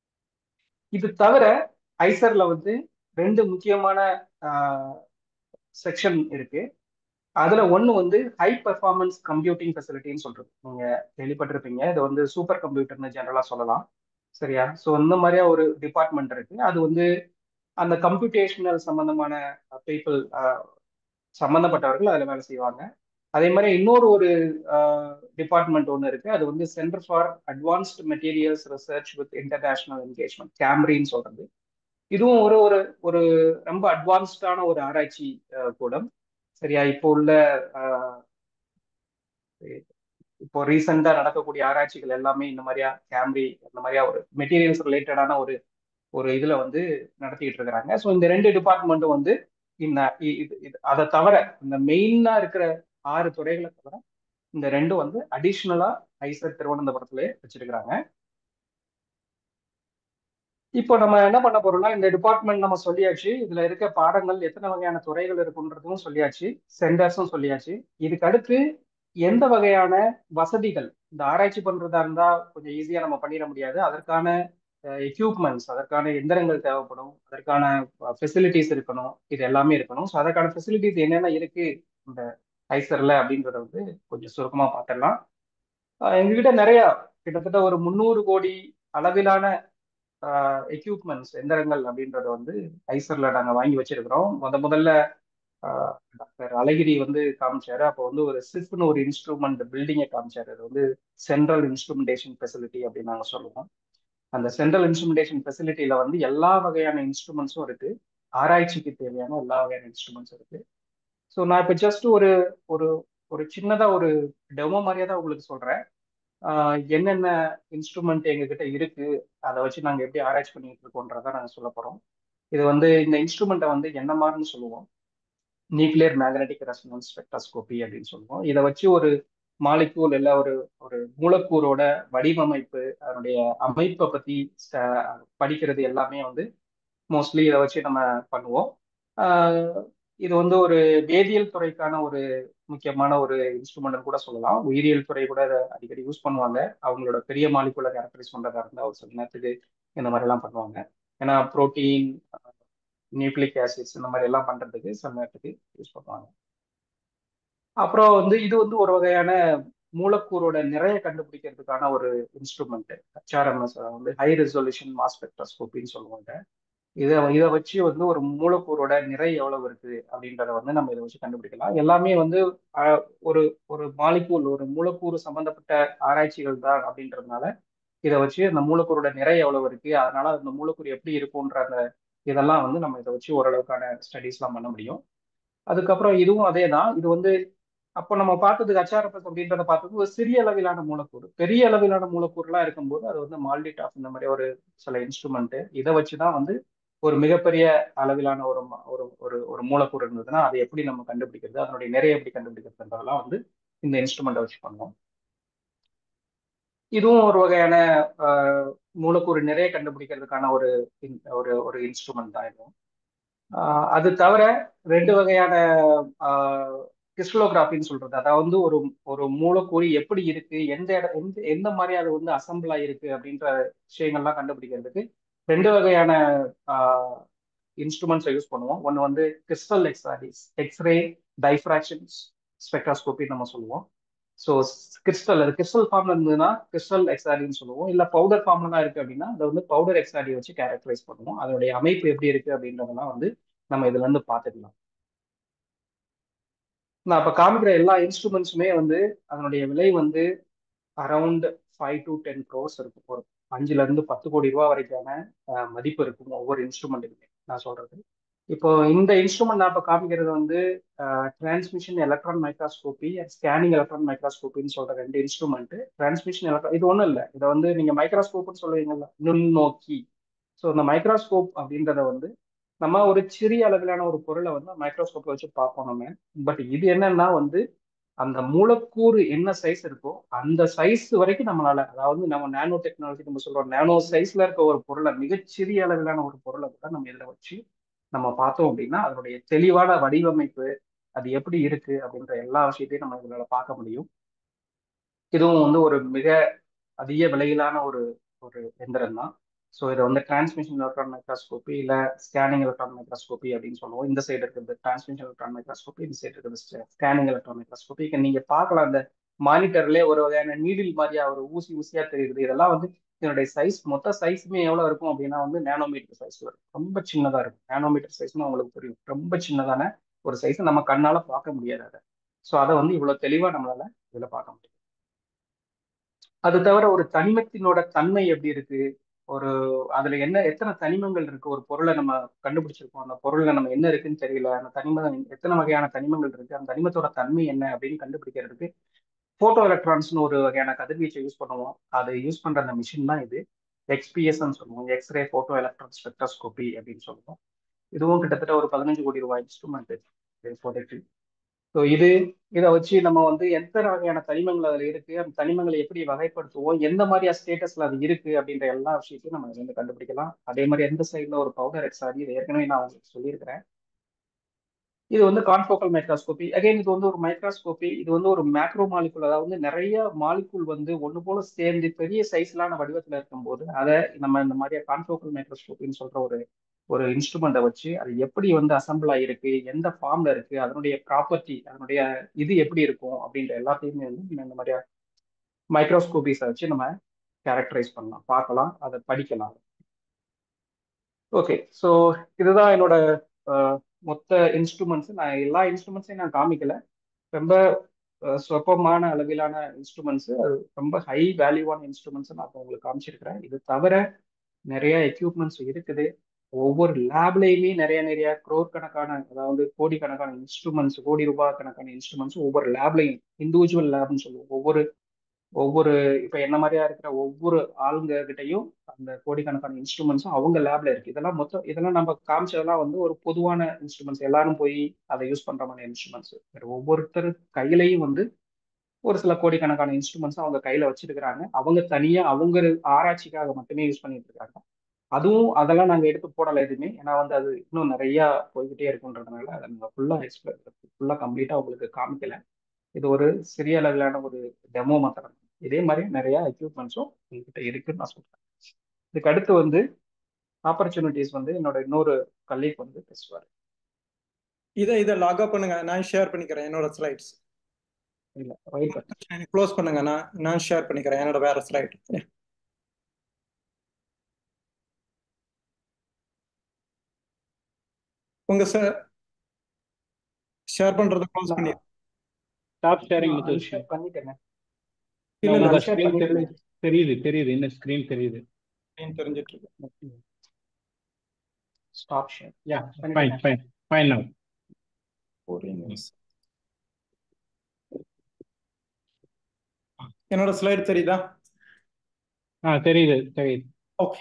இது தவிர ஐசர்ல வந்து ரெண்டு முக்கியமான செக்ஷன் இருக்கு அதுல ஒண்ணு வந்து ஹை பெர்ஃபார்மன்ஸ் கம்ப்யூட்டிங் ஃபெசிலிட்டின்னு சொல்றது நீங்க கேள்விப்பட்டிருப்பீங்க இது வந்து சூப்பர் கம்ப்யூட்டர்னு ஜெனரலா சொல்லலாம் சரியா ஸோ இந்த மாதிரியா ஒரு டிபார்ட்மெண்ட் இருக்கு அது வந்து அந்த கம்ப்யூட்டேஷனல் சம்பந்தமான பீப்புள் சம்பந்தப்பட்டவர்கள் அதில் வேலை செய்வாங்க அதே மாதிரி இன்னொரு ஒரு டிபார்ட்மெண்ட் ஒன்று இருக்கு அது வந்து centre for advanced materials research with international engagement கேம்ரின்னு சொல்றது இதுவும் ஒரு ஒரு ஒரு ரொம்ப அட்வான்ஸ்டான ஒரு ஆராய்ச்சி அஹ், கூடம் சரியா இப்போ உள்ள அஹ், இப்போ ரீசெண்டா நடக்கக்கூடிய ஆராய்ச்சிகள் எல்லாமே இந்த மாதிரியா கேம்ரி இந்த மாதிரியா ஒரு மெட்டீரியல்ஸ் ரிலேட்டடான ஒரு ஒரு இதுல வந்து நடத்திட்டு இருக்கிறாங்க ஸோ இந்த ரெண்டு டிபார்ட்மெண்ட்டும் வந்து இந்த இ- இது இது அதை தவிர இந்த மெயினா இருக்கிற ஆறு துறைகளை தவிர இந்த ரெண்டும் வந்து அடிஷ்னலா ஐசர் திருவனந்தபுரத்துல வச்சிருக்கிறாங்க இப்போ நம்ம என்ன பண்ண போறோம்னா இந்த டிபார்ட்மெண்ட் நம்ம சொல்லியாச்சு இதுல இருக்க பாடங்கள் எத்தனை வகையான துறைகள் இருக்குன்றதும் சொல்லியாச்சு சென்டர்ஸும் சொல்லியாச்சு இதுக்கு அடுத்து எந்த வகையான வசதிகள் இந்த ஆராய்ச்சி பண்றதா இருந்தா கொஞ்சம் ஈஸியா நம்ம பண்ணிட முடியாது அதற்கான எக்யூப்மெண்ட்ஸ் அதற்கான எந்திரங்கள் தேவைப்படும் அதற்கான ஃபெசிலிட்டிஸ் இருக்கணும் இது எல்லாமே இருக்கணும் ஸோ அதற்கான ஃபெசிலிட்டிஸ் என்னென்ன இருக்கு இந்த ஐசர்ல அப்படின்றத வந்து கொஞ்சம் சுருக்கமா பார்த்துடலாம் அஹ் எங்ககிட்ட நிறைய கிட்டத்தட்ட ஒரு முந்நூறு கோடி அளவிலான எக்யூப்மெண்ட்ஸ் எந்திரங்கள் அப்படின்றத வந்து ஐசர்ல நாங்க வாங்கி வச்சிருக்கிறோம் முத முதல்ல ஆஹ் டாக்டர் அழகிரி வந்து காமிச்சாரு அப்போ வந்து ஒரு சிஃப்னு ஒரு இன்ஸ்ட்ருமெண்ட் பில்டிங்கை காமிச்சாரு அது வந்து சென்ட்ரல் இன்ஸ்ட்ருமெண்டேஷன் ஃபெசிலிட்டி அப்படின்னு நாங்க சொல்லுவோம் அந்த சென்ட்ரல் இன்ஸ்ட்ருமெண்டேஷன் ஃபெசிலிட்டியில வந்து எல்லா வகையான இன்ஸ்ட்ருமெண்ட்ஸும் இருக்கு ஆராய்ச்சிக்கு தேவையான எல்லா வகையான இன்ஸ்ட்ருமெண்ட்ஸ் இருக்கு ஸோ நான் இப்போ ஜஸ்ட் ஒரு ஒரு ஒரு சின்னதா ஒரு டெமோ மாதிரியே தான் உங்களுக்கு சொல்றேன் ஆஹ் என்னென்ன இன்ஸ்ட்ருமெண்ட் எங்ககிட்ட இருக்கு அதை வச்சு நாங்க எப்படி ஆராய்ச்சி பண்ணிட்டு இருக்கோன்றதை நாங்க சொல்ல போறோம் இது வந்து இந்த இன்ஸ்ட்ருமெண்ட்டை வந்து என்எம்ஆர்னு சொல்லுவோம் நியூக்ளியர் மேக்னெட்டிக் ரெசனன்ஸ் ஸ்பெக்ட்ரோஸ்கோபி அப்படின்னு சொல்லுவோம் இதை வச்சு ஒரு மாலிக்கூல் இல்லை ஒரு ஒரு மூலக்கூறோட வடிவமைப்பு அதனுடைய அமைப்பை பத்தி ஸ்ட- படிக்கிறது எல்லாமே வந்து மோஸ்ட்லி இதை வச்சு நம்ம பண்ணுவோம் ஆஹ் இது வந்து ஒரு வேதியியல் துறைக்கான ஒரு முக்கியமான ஒரு இன்ஸ்ட்ருமெண்ட் கூட சொல்லலாம் உயிரியல் துறை கூட இதை அடிக்கடி யூஸ் பண்ணுவாங்க அவங்களோட பெரிய மாலிகுலர் கேரக்டரைஸ் பண்றதா இருந்தால் ஒரு சில நேரத்துக்கு இந்த மாதிரி எல்லாம் பண்ணுவாங்க ஏன்னா புரோட்டீன் நியூக்ளிக் ஆசிட்ஸ் இந்த மாதிரி எல்லாம் பண்றதுக்கு சில நேரத்துக்கு யூஸ் பண்ணுவாங்க அப்புறம் வந்து இது வந்து ஒரு வகையான மூலக்கூறோட நிறைய கண்டுபிடிக்கிறதுக்கான ஒரு இன்ஸ்ட்ருமெண்ட் ஹெச்ஆர்எம்எஸ் வந்து ஹை ரெசல்யூஷன் மாஸ் ஸ்பெக்ட்ரோஸ்கோப்பின்னு சொல்லுவாங்க இதை இதை வச்சு வந்து ஒரு மூலக்கூறோட நிறை எவ்வளவு இருக்கு அப்படின்றத வந்து நம்ம இதை வச்சு கண்டுபிடிக்கலாம் எல்லாமே வந்து ஆஹ், ஒரு ஒரு மாலிக்கூல் ஒரு மூலக்கூறு சம்பந்தப்பட்ட ஆராய்ச்சிகள் தான் அப்படின்றதுனால இதை வச்சு அந்த மூலக்கூறோட நிறை எவ்வளவு இருக்கு அதனால அந்த மூலக்கூறு எப்படி இருக்கும்ன்ற அந்த இதெல்லாம் வந்து நம்ம இதை வச்சு ஓரளவுக்கான ஸ்டடீஸ்லாம் பண்ண முடியும் அதுக்கப்புறம் இதுவும் அதே தான் இது வந்து அப்போ நம்ம பார்த்ததுக்கு அச்சாரப்பஸ் அப்படின்றத பார்த்தது ஒரு சிறிய அளவிலான மூலக்கூறு பெரிய அளவிலான மூலக்கூறுலாம் இருக்கும்போது அது வந்து மால்டிட் ஆஃப் இந்த மாதிரி ஒரு சில இன்ஸ்ட்ருமெண்ட் இதை வச்சு தான் வந்து ஒரு மிகப்பெரிய அளவிலான ஒரு ம- ஒரு ஒரு ஒரு மூலக்கூறு இருந்ததுன்னா அதை எப்படி நம்ம கண்டுபிடிக்கிறது அதனுடைய நிறைய எப்படி கண்டுபிடிக்கிறதுன்றதெல்லாம் வந்து இந்த இன்ஸ்ட்ருமெண்ட்டை வச்சு பண்ணோம் இதுவும் ஒரு வகையான ஆஹ், மூலக்கூறு நிறைய கண்டுபிடிக்கிறதுக்கான ஒரு in- ஒரு ஒரு இன்ஸ்ட்ருமெண்ட் தான் இதுவும் ஆஹ் அது தவிர ரெண்டு வகையான கிறிஸ்டலோகிராஃபின்னு சொல்றது அதாவது ஒரு ஒரு மூலக்கூறு எப்படி இருக்கு எந்த இட எந்த எந்த மாதிரி அது வந்து அசம்பிள் ஆயிருக்கு அப்படின்ற விஷயங்கள்லாம் கண்டுபிடிக்கிறதுக்கு ரெண்டு வகையான இன்ஸ்ட்ருமெண்ட்ஸை யூஸ் பண்ணுவோம் ஒன்று வந்து கிறிஸ்டல் எக்ஸ்ராடிஸ் எக்ஸ்ரே டைஃப்ராக்ஷன்ஸ் ஸ்பெக்ட்ராஸ்கோபி நம்ம சொல்லுவோம் ஸோ கிறிஸ்டல் அது கிறிஸ்டல் ஃபார்ம்ல இருந்ததுன்னா கிறிஸ்டல் எக்ஸ்ஆடின்னு சொல்லுவோம் இல்லை பவுடர் ஃபார்ம்ல தான் இருக்கு அப்படின்னா அதை வந்து பவுடர் எக்ஸ்ஆடி வச்சு கேரக்டரைஸ் பண்ணுவோம் அதோடைய அமைப்பு எப்படி இருக்கு அப்படின்றதெல்லாம் வந்து நம்ம இதுல இருந்து பார்த்துக்கலாம் நான் இப்போ காமிக்கிற எல்லா இன்ஸ்ட்ருமெண்ட்ஸுமே வந்து அதனுடைய விலை வந்து around five to ten crores இருக்கும் ஒரு அஞ்சுல இருந்து பத்து கோடி ரூபா வரைக்கான அஹ், மதிப்பு இருக்கும் ஒவ்வொரு இன்ஸ்ட்ருமெண்ட்டுக்குமே நான் சொல்றது இப்போ இந்த இன்ஸ்ட்ருமெண்ட் நான் இப்போ காமிக்கிறது வந்து transmission electron microscopy scanning electron மைக்ரோஸ்கோப்பின்னு சொல்ற ரெண்டு இன்ஸ்ட்ருமெண்ட் டிரான்ஸ்மிஷன் எலக்ட்ரான் இது ஒன்றும் இல்லை இதை வந்து நீங்க மைக்ரோஸ்கோப்னு சொல்லுவீங்கல்ல நுண்ணோக்கி ஸோ இந்த மைக்ரோஸ்கோப் அப்படின்றத வந்து நம்ம ஒரு சிறிய அளவிலான ஒரு பொருளை வந்து மைக்ரோஸ்கோப்பை வச்சு பார்ப்போம் நம்ம பட் இது என்னன்னா வந்து அந்த மூலக்கூறு என்ன சைஸ் இருக்கோ அந்த சைஸ் வரைக்கும் நம்மளால அதாவது நம்ம நானோ டெக்னாலஜி நம்ம சொல்றோம் நானோ சைஸ்ல இருக்க ஒரு பொருளை மிகச்சிறிய அளவிலான ஒரு பொருளை கூட நம்ம இதுல வச்சு நம்ம பார்த்தோம் அப்படின்னா அதனுடைய தெளிவான வடிவமைப்பு அது எப்படி இருக்கு அப்படின்ற எல்லா விஷயத்தையும் நம்ம இதனால பார்க்க முடியும் இதுவும் வந்து ஒரு மிக அதிக விலையிலான ஒரு ஒரு எந்திரம் தான் ஸோ இதை வந்து டிரான்ஸ்மிஷன் எலக்ட்ரான் மைக்ரோஸ்கோப்பி இல்லை ஸ்கேனிங் எலக்ட்ரான் மைக்ரோஸ்கோப்பி அப்படின்னு சொல்லுவோம் இந்த சைடு இருக்கிறது டிரான்ஸ்மிஷன் எலக்ட்ரான் மைக்ரோஸ்கோப்பி இந்த சைடு இருக்கிறது ஸ்கேனிங் எலக்ட்ரான் மைக்ரோஸ்கோப்பி நீங்க பார்க்கலாம் அந்த மானிட்டர்லேயே ஒரு வகையான நீடில் மாதிரியா ஒரு ஊசி ஊசியா தெரியுது இதெல்லாம் வந்து இதனுடைய சைஸ் மொத்த சைஸுமே எவ்வளவு இருக்கும் அப்படின்னா வந்து நேனோமீட்டர் சைஸ்ல இருக்கும் ரொம்ப சின்னதா இருக்கும் நேனோமீட்டர் சைஸ்னு உங்களுக்கு புரியும் ரொம்ப சின்னதான ஒரு சைஸ் நம்ம கண்ணால பார்க்க முடியாது அதை ஸோ அதை வந்து இவ்வளவு தெளிவா நம்மளால இதுல பார்க்க முடியும் அது தவிர ஒரு தனிமத்தினோட தன்மை எப்படி இருக்கு ஒரு அதுல என்ன எத்தனை தனிமங்கள் இருக்கு ஒரு பொருளை நம்ம கண்டுபிடிச்சிருக்கோம் அந்த பொருள்ல நம்ம என்ன இருக்குன்னு தெரியல அந்த தனிமம் எத்தனை வகையான தனிமங்கள் இருக்கு அந்த தனிமத்தோட தன்மை என்ன அப்படின்னு கண்டுபிடிக்கிறதுக்கு போட்டோ எலக்ட்ரான்ஸ்னு ஒரு வகையான கதிர்வீச்சை யூஸ் பண்ணுவோம் அதை யூஸ் பண்ற அந்த மிஷின் தான் இது எக்ஸ்பிஎஸ்ன்னு சொல்லுவோம் எக்ஸ்ரே போட்டோ எலக்ட்ரான் ஸ்பெக்ட்ரோஸ்கோபி அப்படின்னு சொல்லுவோம் இதுவும் கிட்டத்தட்ட ஒரு பதினஞ்சு கோடி ரூபாய் இன்ஸ்ட்ருமெண்ட் இப்போதைக்கு ஸோ இது இதை வச்சு நம்ம வந்து எந்த வகையான தனிமங்கள் அதில் இருக்கு அந்த தனிமங்களை எப்படி வகைப்படுத்துவோம் எந்த மாதிரியா ஸ்டேட்டஸ்ல அது இருக்கு அப்படின்ற எல்லா விஷயத்தையும் நம்ம இதுல இருந்து கண்டுபிடிக்கலாம் அதே மாதிரி எந்த சைட்ல ஒரு பவுடர் எக்ஸாரி இது ஏற்கனவே நான் உங்களுக்கு சொல்லியிருக்கிறேன் இது வந்து கான்ஃபோக்கல் மைக்ரோஸ்கோபி அகைன் இது வந்து ஒரு மைக்ரோஸ்கோபி இது வந்து ஒரு மேக்ரோ மாலிகுல் அதாவது நிறைய மாலிகுல் வந்து ஒன்று போல சேர்ந்து பெரிய சைஸ்லான வடிவத்தில் இருக்கும்போது அதை நம்ம இந்த மாதிரியா கான்ஃபோக்கல் மைக்ரோஸ்கோபின்னு சொல்ற ஒரு ஒரு இன்ஸ்ட்ருமெண்ட்டை வச்சு அது எப்படி வந்து அசம்பிள் ஆகிருக்கு எந்த ஃபார்ம்ல இருக்கு அதனுடைய ப்ராப்பர்ட்டி அதனுடைய இது எப்படி இருக்கும் அப்படின்ற எல்லாத்தையுமே வந்து நம்ம இந்த மாதிரியா மைக்ரோஸ்கோபிஸை வச்சு நம்ம கேரக்டரைஸ் பண்ணலாம் பார்க்கலாம் அதை படிக்கலாம் ஓகே ஸோ இதுதான் என்னோட மொத்த இன்ஸ்ட்ருமெண்ட்ஸ் நான் எல்லா இன்ஸ்ட்ருமெண்ட்ஸையும் நான் காமிக்கல ரொம்ப சொற்பமான அளவிலான இன்ஸ்ட்ருமெண்ட்ஸ் அது ரொம்ப ஹை வேல்யூவான இன்ஸ்ட்ருமெண்ட்ஸ் நான் உங்களுக்கு காமிச்சிருக்கிறேன் இது தவிர நிறைய எக்யூப்மெண்ட்ஸ் இருக்குது ஒவ்வொரு லேப்லையுமே நிறைய நிறைய குரோர் கணக்கான அதாவது கோடிக்கணக்கான இன்ஸ்ட்ருமெண்ட்ஸ் கோடி ரூபாய் கணக்கான இன்ஸ்ட்ருமெண்ட்ஸ் ஒவ்வொரு லேப்லையும் இண்டிவிஜுவல் லேப்னு சொல்லுவோம் ஒவ்வொரு ஒவ்வொரு இப்போ என்ன மாதிரியா இருக்கிற ஒவ்வொரு ஆளுங்க கிட்டையும் அந்த கோடிக்கணக்கான இன்ஸ்ட்ருமெண்ட்ஸும் அவங்க லேப்ல இருக்கு இதெல்லாம் மொத்தம் இதெல்லாம் நம்ம காமிச்சதெல்லாம் வந்து ஒரு பொதுவான இன்ஸ்ட்ருமெண்ட்ஸ் எல்லாரும் போய் அதை யூஸ் பண்ற மாதிரி இன்ஸ்ட்ருமெண்ட்ஸ் ஒவ்வொருத்தர் கையிலையும் வந்து ஒரு சில கோடிக்கணக்கான இன்ஸ்ட்ருமெண்ட்ஸ் அவங்க கையில வச்சிருக்கிறாங்க அவங்க தனியா அவங்க ஆராய்ச்சிக்காக மட்டுமே யூஸ் பண்ணிட்டு இருக்காங்க அதுவும் அதெல்லாம் நாங்கள் எடுத்து போடலை எதுவுமே ஏன்னா வந்து அது இன்னும் நிறைய போய்கிட்டே இருக்குன்றதுனால அதை நாங்கள் ஃபுல்லாக எக்ஸ்பிளைன் ஃபுல்லாக கம்ப்ளீட்டாக உங்களுக்கு காமிக்கல இது ஒரு சிறிய அளவிலான ஒரு டெமோ மாத்திரம் இதே மாதிரி நிறைய எக்யூப்மெண்ட்ஸும் எங்ககிட்ட இருக்குன்னு நான் சொல்றேன் இதுக்கு அடுத்து வந்து ஆப்பர்ச்சுனிட்டிஸ் வந்து என்னோட இன்னொரு கலீக் வந்து பேசுவார் இதை இதை லாக் அப் பண்ணுங்க நான் ஷேர் பண்ணிக்கிறேன் என்னோட ஸ்லைட்ஸ் இல்ல ரைட் க்ளோஸ் பண்ணுங்க நான் நான் ஷேர் பண்ணிக்கிறேன் என்னோட வேற ஸ்லைட் உங்க சார் ஷேர் பண்றத க்ளோஸ் பண்ணி டாப் ஷேரிங் மெத்தட் பண்ணிட்டேங்க இல்ல உங்க இல்ல ஸ்கிரீன் தெரியுது தெரியுது தெரியுது என்ன ஸ்கிரீன் தெரியுது தெரிஞ்சிட்டு இருக்கு stop share yeah fine fine fine now என்னோட ஸ்லைட் தெரியுதா ஆ தெரியுது தெரியுது ஓகே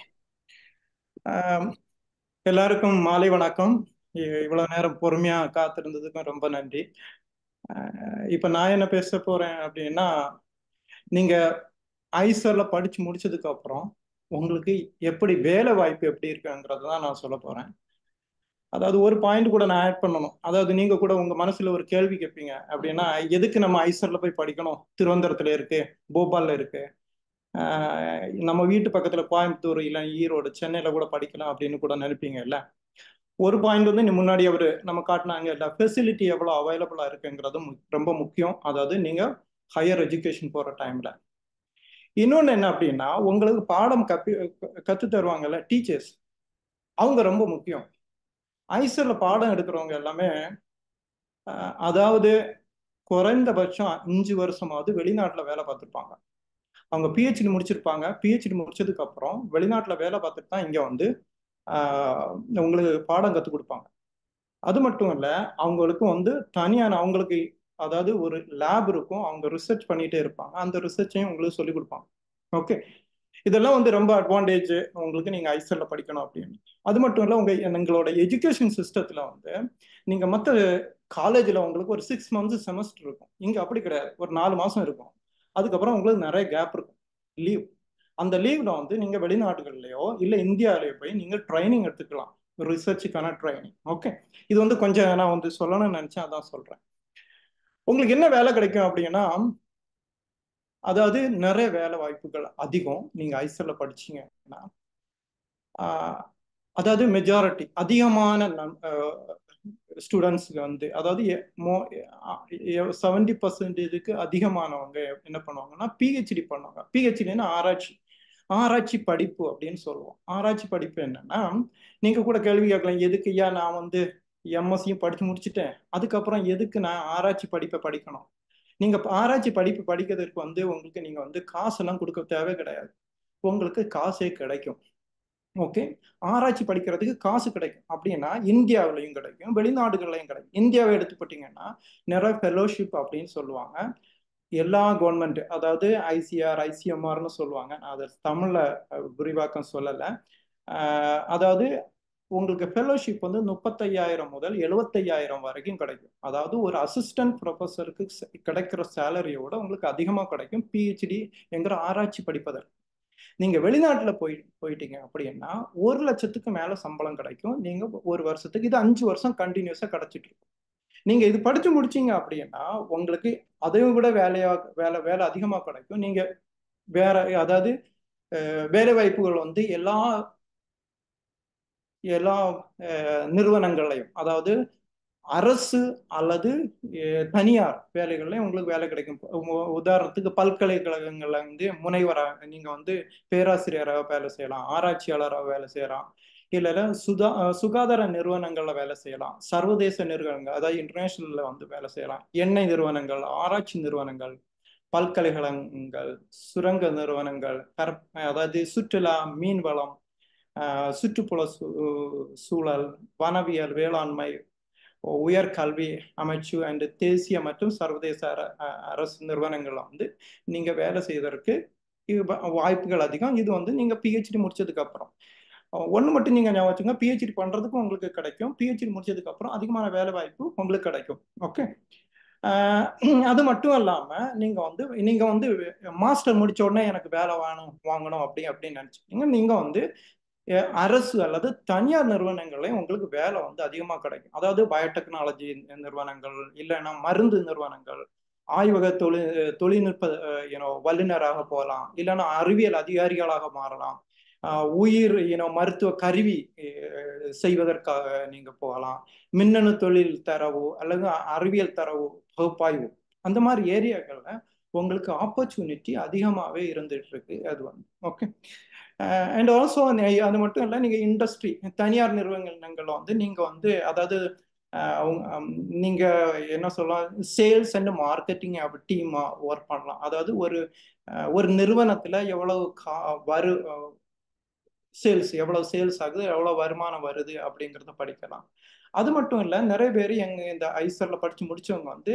எல்லாருக்கும் மாலை வணக்கம் இ- இவ்வளவு நேரம் பொறுமையா காத்திருந்ததுக்கும் ரொம்ப நன்றி அஹ் இப்ப நான் என்ன பேச போறேன் அப்படின்னா நீங்க ஐசர்ல படிச்சு முடிச்சதுக்கு அப்புறம் உங்களுக்கு எப்படி வேலை வாய்ப்பு எப்படி இருக்குங்கிறத தான் நான் சொல்ல போறேன் அதாவது ஒரு பாயிண்ட் கூட நான் ஆட் பண்ணணும் அதாவது நீங்க கூட உங்க மனசுல ஒரு கேள்வி கேட்பீங்க அப்படின்னா எதுக்கு நம்ம ஐசர்ல போய் படிக்கணும் திருவனந்தபுரத்துல இருக்கு போபால்ல இருக்கு ஆஹ் நம்ம வீட்டு பக்கத்துல கோயம்புத்தூர் இல்ல ஈரோடு சென்னையில கூட படிக்கலாம் அப்படின்னு கூட நினைப்பீங்க இல்ல ஒரு பாயிண்ட் வந்து நீ முன்னாடி அவரு நம்ம காட்டினாங்க இல்ல ஃபெசிலிட்டி எவ்வளவு அவைலபிளா இருக்குங்கிறது மு- ரொம்ப முக்கியம் அதாவது நீங்க ஹையர் எஜுகேஷன் போற டைம்ல இன்னொன்னு என்ன அப்படின்னா உங்களுக்கு பாடம் கப்பி கத்து தருவாங்கல்ல டீச்சர்ஸ் அவங்க ரொம்ப முக்கியம் ஐசர்ல பாடம் எடுக்கிறவங்க எல்லாமே ஆஹ் அதாவது குறைந்தபட்சம் அஞ்சு வருஷமாவது வெளிநாட்டுல வேலை பார்த்துருப்பாங்க அவங்க பிஹெச்டி முடிச்சிருப்பாங்க பிஹெச்டி முடிச்சதுக்கு அப்புறம் வெளிநாட்டுல வேலை பார்த்துட்டு தான் இங்க வந்து ஆஹ் உங்களுக்கு பாடம் கற்றுக் கொடுப்பாங்க அது மட்டும் இல்ல அவங்களுக்கு வந்து தனியான அவங்களுக்கு அதாவது ஒரு லேப் இருக்கும் அவங்க ரிசர்ச் பண்ணிட்டே இருப்பாங்க அந்த ரிசர்ச்சையும் உங்களுக்கு சொல்லிக் கொடுப்பாங்க ஓகே இதெல்லாம் வந்து ரொம்ப அட்வான்டேஜ் உங்களுக்கு நீங்க ஐசல்ல படிக்கணும் அப்படின்னு அது மட்டும் இல்ல உங்க எங்களோட எஜுகேஷன் சிஸ்டத்துல வந்து நீங்க மற்ற காலேஜ்ல உங்களுக்கு ஒரு சிக்ஸ் மந்த்ஸ் செமஸ்டர் இருக்கும் இங்க அப்படி கிடையாது ஒரு நாலு மாசம் இருக்கும் அதுக்கப்புறம் உங்களுக்கு நிறைய கேப் இருக்கும் லீவ் அந்த லீவ்ல வந்து நீங்க வெளிநாடுகள்லயோ இல்ல இந்தியாலயோ போய் நீங்க ட்ரைனிங் எடுத்துக்கலாம் ரிசர்ச்சுக்கான ட்ரைனிங் ஓகே இது வந்து கொஞ்சம் நான் வந்து சொல்லணும்னு நினைச்சேன் அதான் சொல்றேன் உங்களுக்கு என்ன வேலை கிடைக்கும் அப்படின்னா அதாவது நிறைய வேலை வாய்ப்புகள் அதிகம் நீங்க ஐசர்ல படிச்சீங்கன்னா ஆஹ் அதாவது மெஜாரிட்டி அதிகமான ஸ்டூடெண்ட்ஸ்க்கு வந்து அதாவது செவன்டி பர்சன்டேஜுக்கு அதிகமானவங்க என்ன பண்ணுவாங்கன்னா பிஹெச்டி பண்ணுவாங்க பிஹெச்டின்னா ஆராய்ச்சி ஆராய்ச்சி படிப்பு அப்படின்னு சொல்லுவோம் ஆராய்ச்சி படிப்பு என்னன்னா நீங்க கூட கேள்வி கேட்கலாம் எதுக்கு ஐயா நான் வந்து எம்எஸ்சியும் படிச்சு முடிச்சுட்டேன் அதுக்கப்புறம் எதுக்கு நான் ஆராய்ச்சி படிப்பை படிக்கணும் நீங்க ஆராய்ச்சி படிப்பு படிக்கிறதுக்கு வந்து உங்களுக்கு நீங்க வந்து காசெல்லாம் கொடுக்க தேவை கிடையாது உங்களுக்கு காசே கிடைக்கும் ஓகே ஆராய்ச்சி படிக்கிறதுக்கு காசு கிடைக்கும் அப்படின்னா இந்தியாவிலையும் கிடைக்கும் வெளிநாடுகள்லையும் கிடைக்கும் இந்தியாவை எடுத்துக்கிட்டிங்கன்னா நிறைய ஃபெலோஷிப் அப்படின்னு சொல்லுவாங்க எல்லா கவர்மெண்ட் அதாவது ஐசிஆர் ஐசிஎம்ஆர்னு சொல்லுவாங்க நான் அதை தமிழ்ல விரிவாக்கம் சொல்லலை அதாவது உங்களுக்கு ஃபெலோஷிப் வந்து முப்பத்தையாயிரம் முதல் எழுபத்தையாயிரம் வரைக்கும் கிடைக்கும் அதாவது ஒரு அசிஸ்டன்ட் ப்ரொஃபஸருக்கு கிடைக்கிற சேலரியோட உங்களுக்கு அதிகமாக கிடைக்கும் பிஹெச்டி என்கிற ஆராய்ச்சி படிப்பதற்கு நீங்க வெளிநாட்டுல போய் போயிட்டீங்க அப்படின்னா ஒரு லட்சத்துக்கு மேல சம்பளம் கிடைக்கும் நீங்க ஒரு வருஷத்துக்கு இது அஞ்சு வருஷம் கண்டினியூஸா கிடைச்சிட்டு இருக்கும் நீங்க இது படிச்சு முடிச்சீங்க அப்படின்னா உங்களுக்கு அதையும் விட வேலையா வேலை வேலை அதிகமா கிடைக்கும் நீங்க வேற அதாவது வேலை வாய்ப்புகள் வந்து எல்லா எல்லா நிறுவனங்களையும் அதாவது அரசு அல்லது தனியார் வேலைகள்லையும் உங்களுக்கு வேலை கிடைக்கும் உதாரணத்துக்கு பல்கலைக்கழகங்கள்ல வந்து முனைவராக நீங்க வந்து பேராசிரியராக வேலை செய்யலாம் ஆராய்ச்சியாளராக வேலை செய்யலாம் இல்ல சுதா சுகாதார நிறுவனங்கள்ல வேலை செய்யலாம் சர்வதேச நிறுவனங்கள் அதாவது இன்டர்நேஷனல்ல வந்து வேலை செய்யலாம் எண்ணெய் நிறுவனங்கள் ஆராய்ச்சி நிறுவனங்கள் பல்கலைக்கழகங்கள் சுரங்க நிறுவனங்கள் அதாவது சுற்றுலா மீன்வளம் சுற்றுப்புற சூழல் வனவியல் வேளாண்மை உயர்கல்வி அமைச்சு அண்ட் தேசிய மற்றும் சர்வதேச அரசு நிறுவனங்கள்ல வந்து நீங்க வேலை செய்வதற்கு வாய்ப்புகள் அதிகம் இது வந்து நீங்க பிஹெச்டி முடிச்சதுக்கு அப்புறம் ஒன்று மட்டும் நீங்க ஞாபகம் வச்சுங்க பிஹெச்டி பண்றதுக்கும் உங்களுக்கு கிடைக்கும் பிஹெச்டி முடிச்சதுக்கு அப்புறம் அதிகமான வேலை வாய்ப்பு உங்களுக்கு கிடைக்கும் ஓகே அது மட்டும் இல்லாம நீங்க வந்து நீங்க வந்து மாஸ்டர் முடிச்ச உடனே எனக்கு வேலை வேணும் வாங்கணும் அப்படி அப்படின்னு நினைச்சீங்க நீங்க வந்து அரசு அல்லது தனியார் நிறுவனங்களையும் உங்களுக்கு வேலை வந்து அதிகமாக கிடைக்கும் அதாவது பயோடெக்னாலஜி நிறுவனங்கள் இல்லைன்னா மருந்து நிறுவனங்கள் ஆய்வக தொழில் தொழில்நுட்ப யூனோ வல்லுநராக போகலாம் இல்லைன்னா அறிவியல் அதிகாரிகளாக மாறலாம் உயிர் யூனோ மருத்துவ கருவி செய்வதற்காக நீங்க போகலாம் மின்னணு தொழில் தரவு அல்லது அறிவியல் தரவு பகுப்பாய்வு அந்த மாதிரி ஏரியாக்கள்ல உங்களுக்கு ஆப்பர்ச்சுனிட்டி அதிகமாகவே இருந்துட்டு இருக்கு அது வந்து ஓகே அண்ட் ஆல்சோ அது மட்டும் இல்லை நீங்கள் இண்டஸ்ட்ரி தனியார் நிறுவனங்கள் வந்து நீங்கள் வந்து அதாவது நீங்க என்ன சொல்லலாம் சேல்ஸ் அண்ட் மார்க்கெட்டிங் டீமா ஒர்க் பண்ணலாம் அதாவது ஒரு ஒரு நிறுவனத்துல எவ்வளவு கா வரு சேல்ஸ் எவ்வளவு சேல்ஸ் ஆகுது எவ்வளவு வருமானம் வருது அப்படிங்கிறத படிக்கலாம் அது மட்டும் இல்லை நிறைய பேர் எங்க இந்த ஐசர்ல படிச்சு முடிச்சவங்க வந்து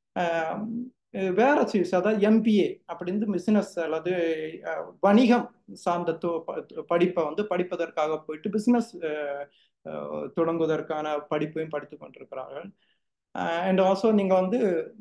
வேற சீஸ் அதாவது எம்பிஏ அப்படின்னு பிசினஸ் அல்லது வணிகம் சார்ந்த படிப்பை வந்து படிப்பதற்காக போயிட்டு பிசினஸ் தொடங்குவதற்கான படிப்பையும் படித்து கொண்டிருக்கிறார்கள் அண்ட் ஆல்சோ நீங்க வந்து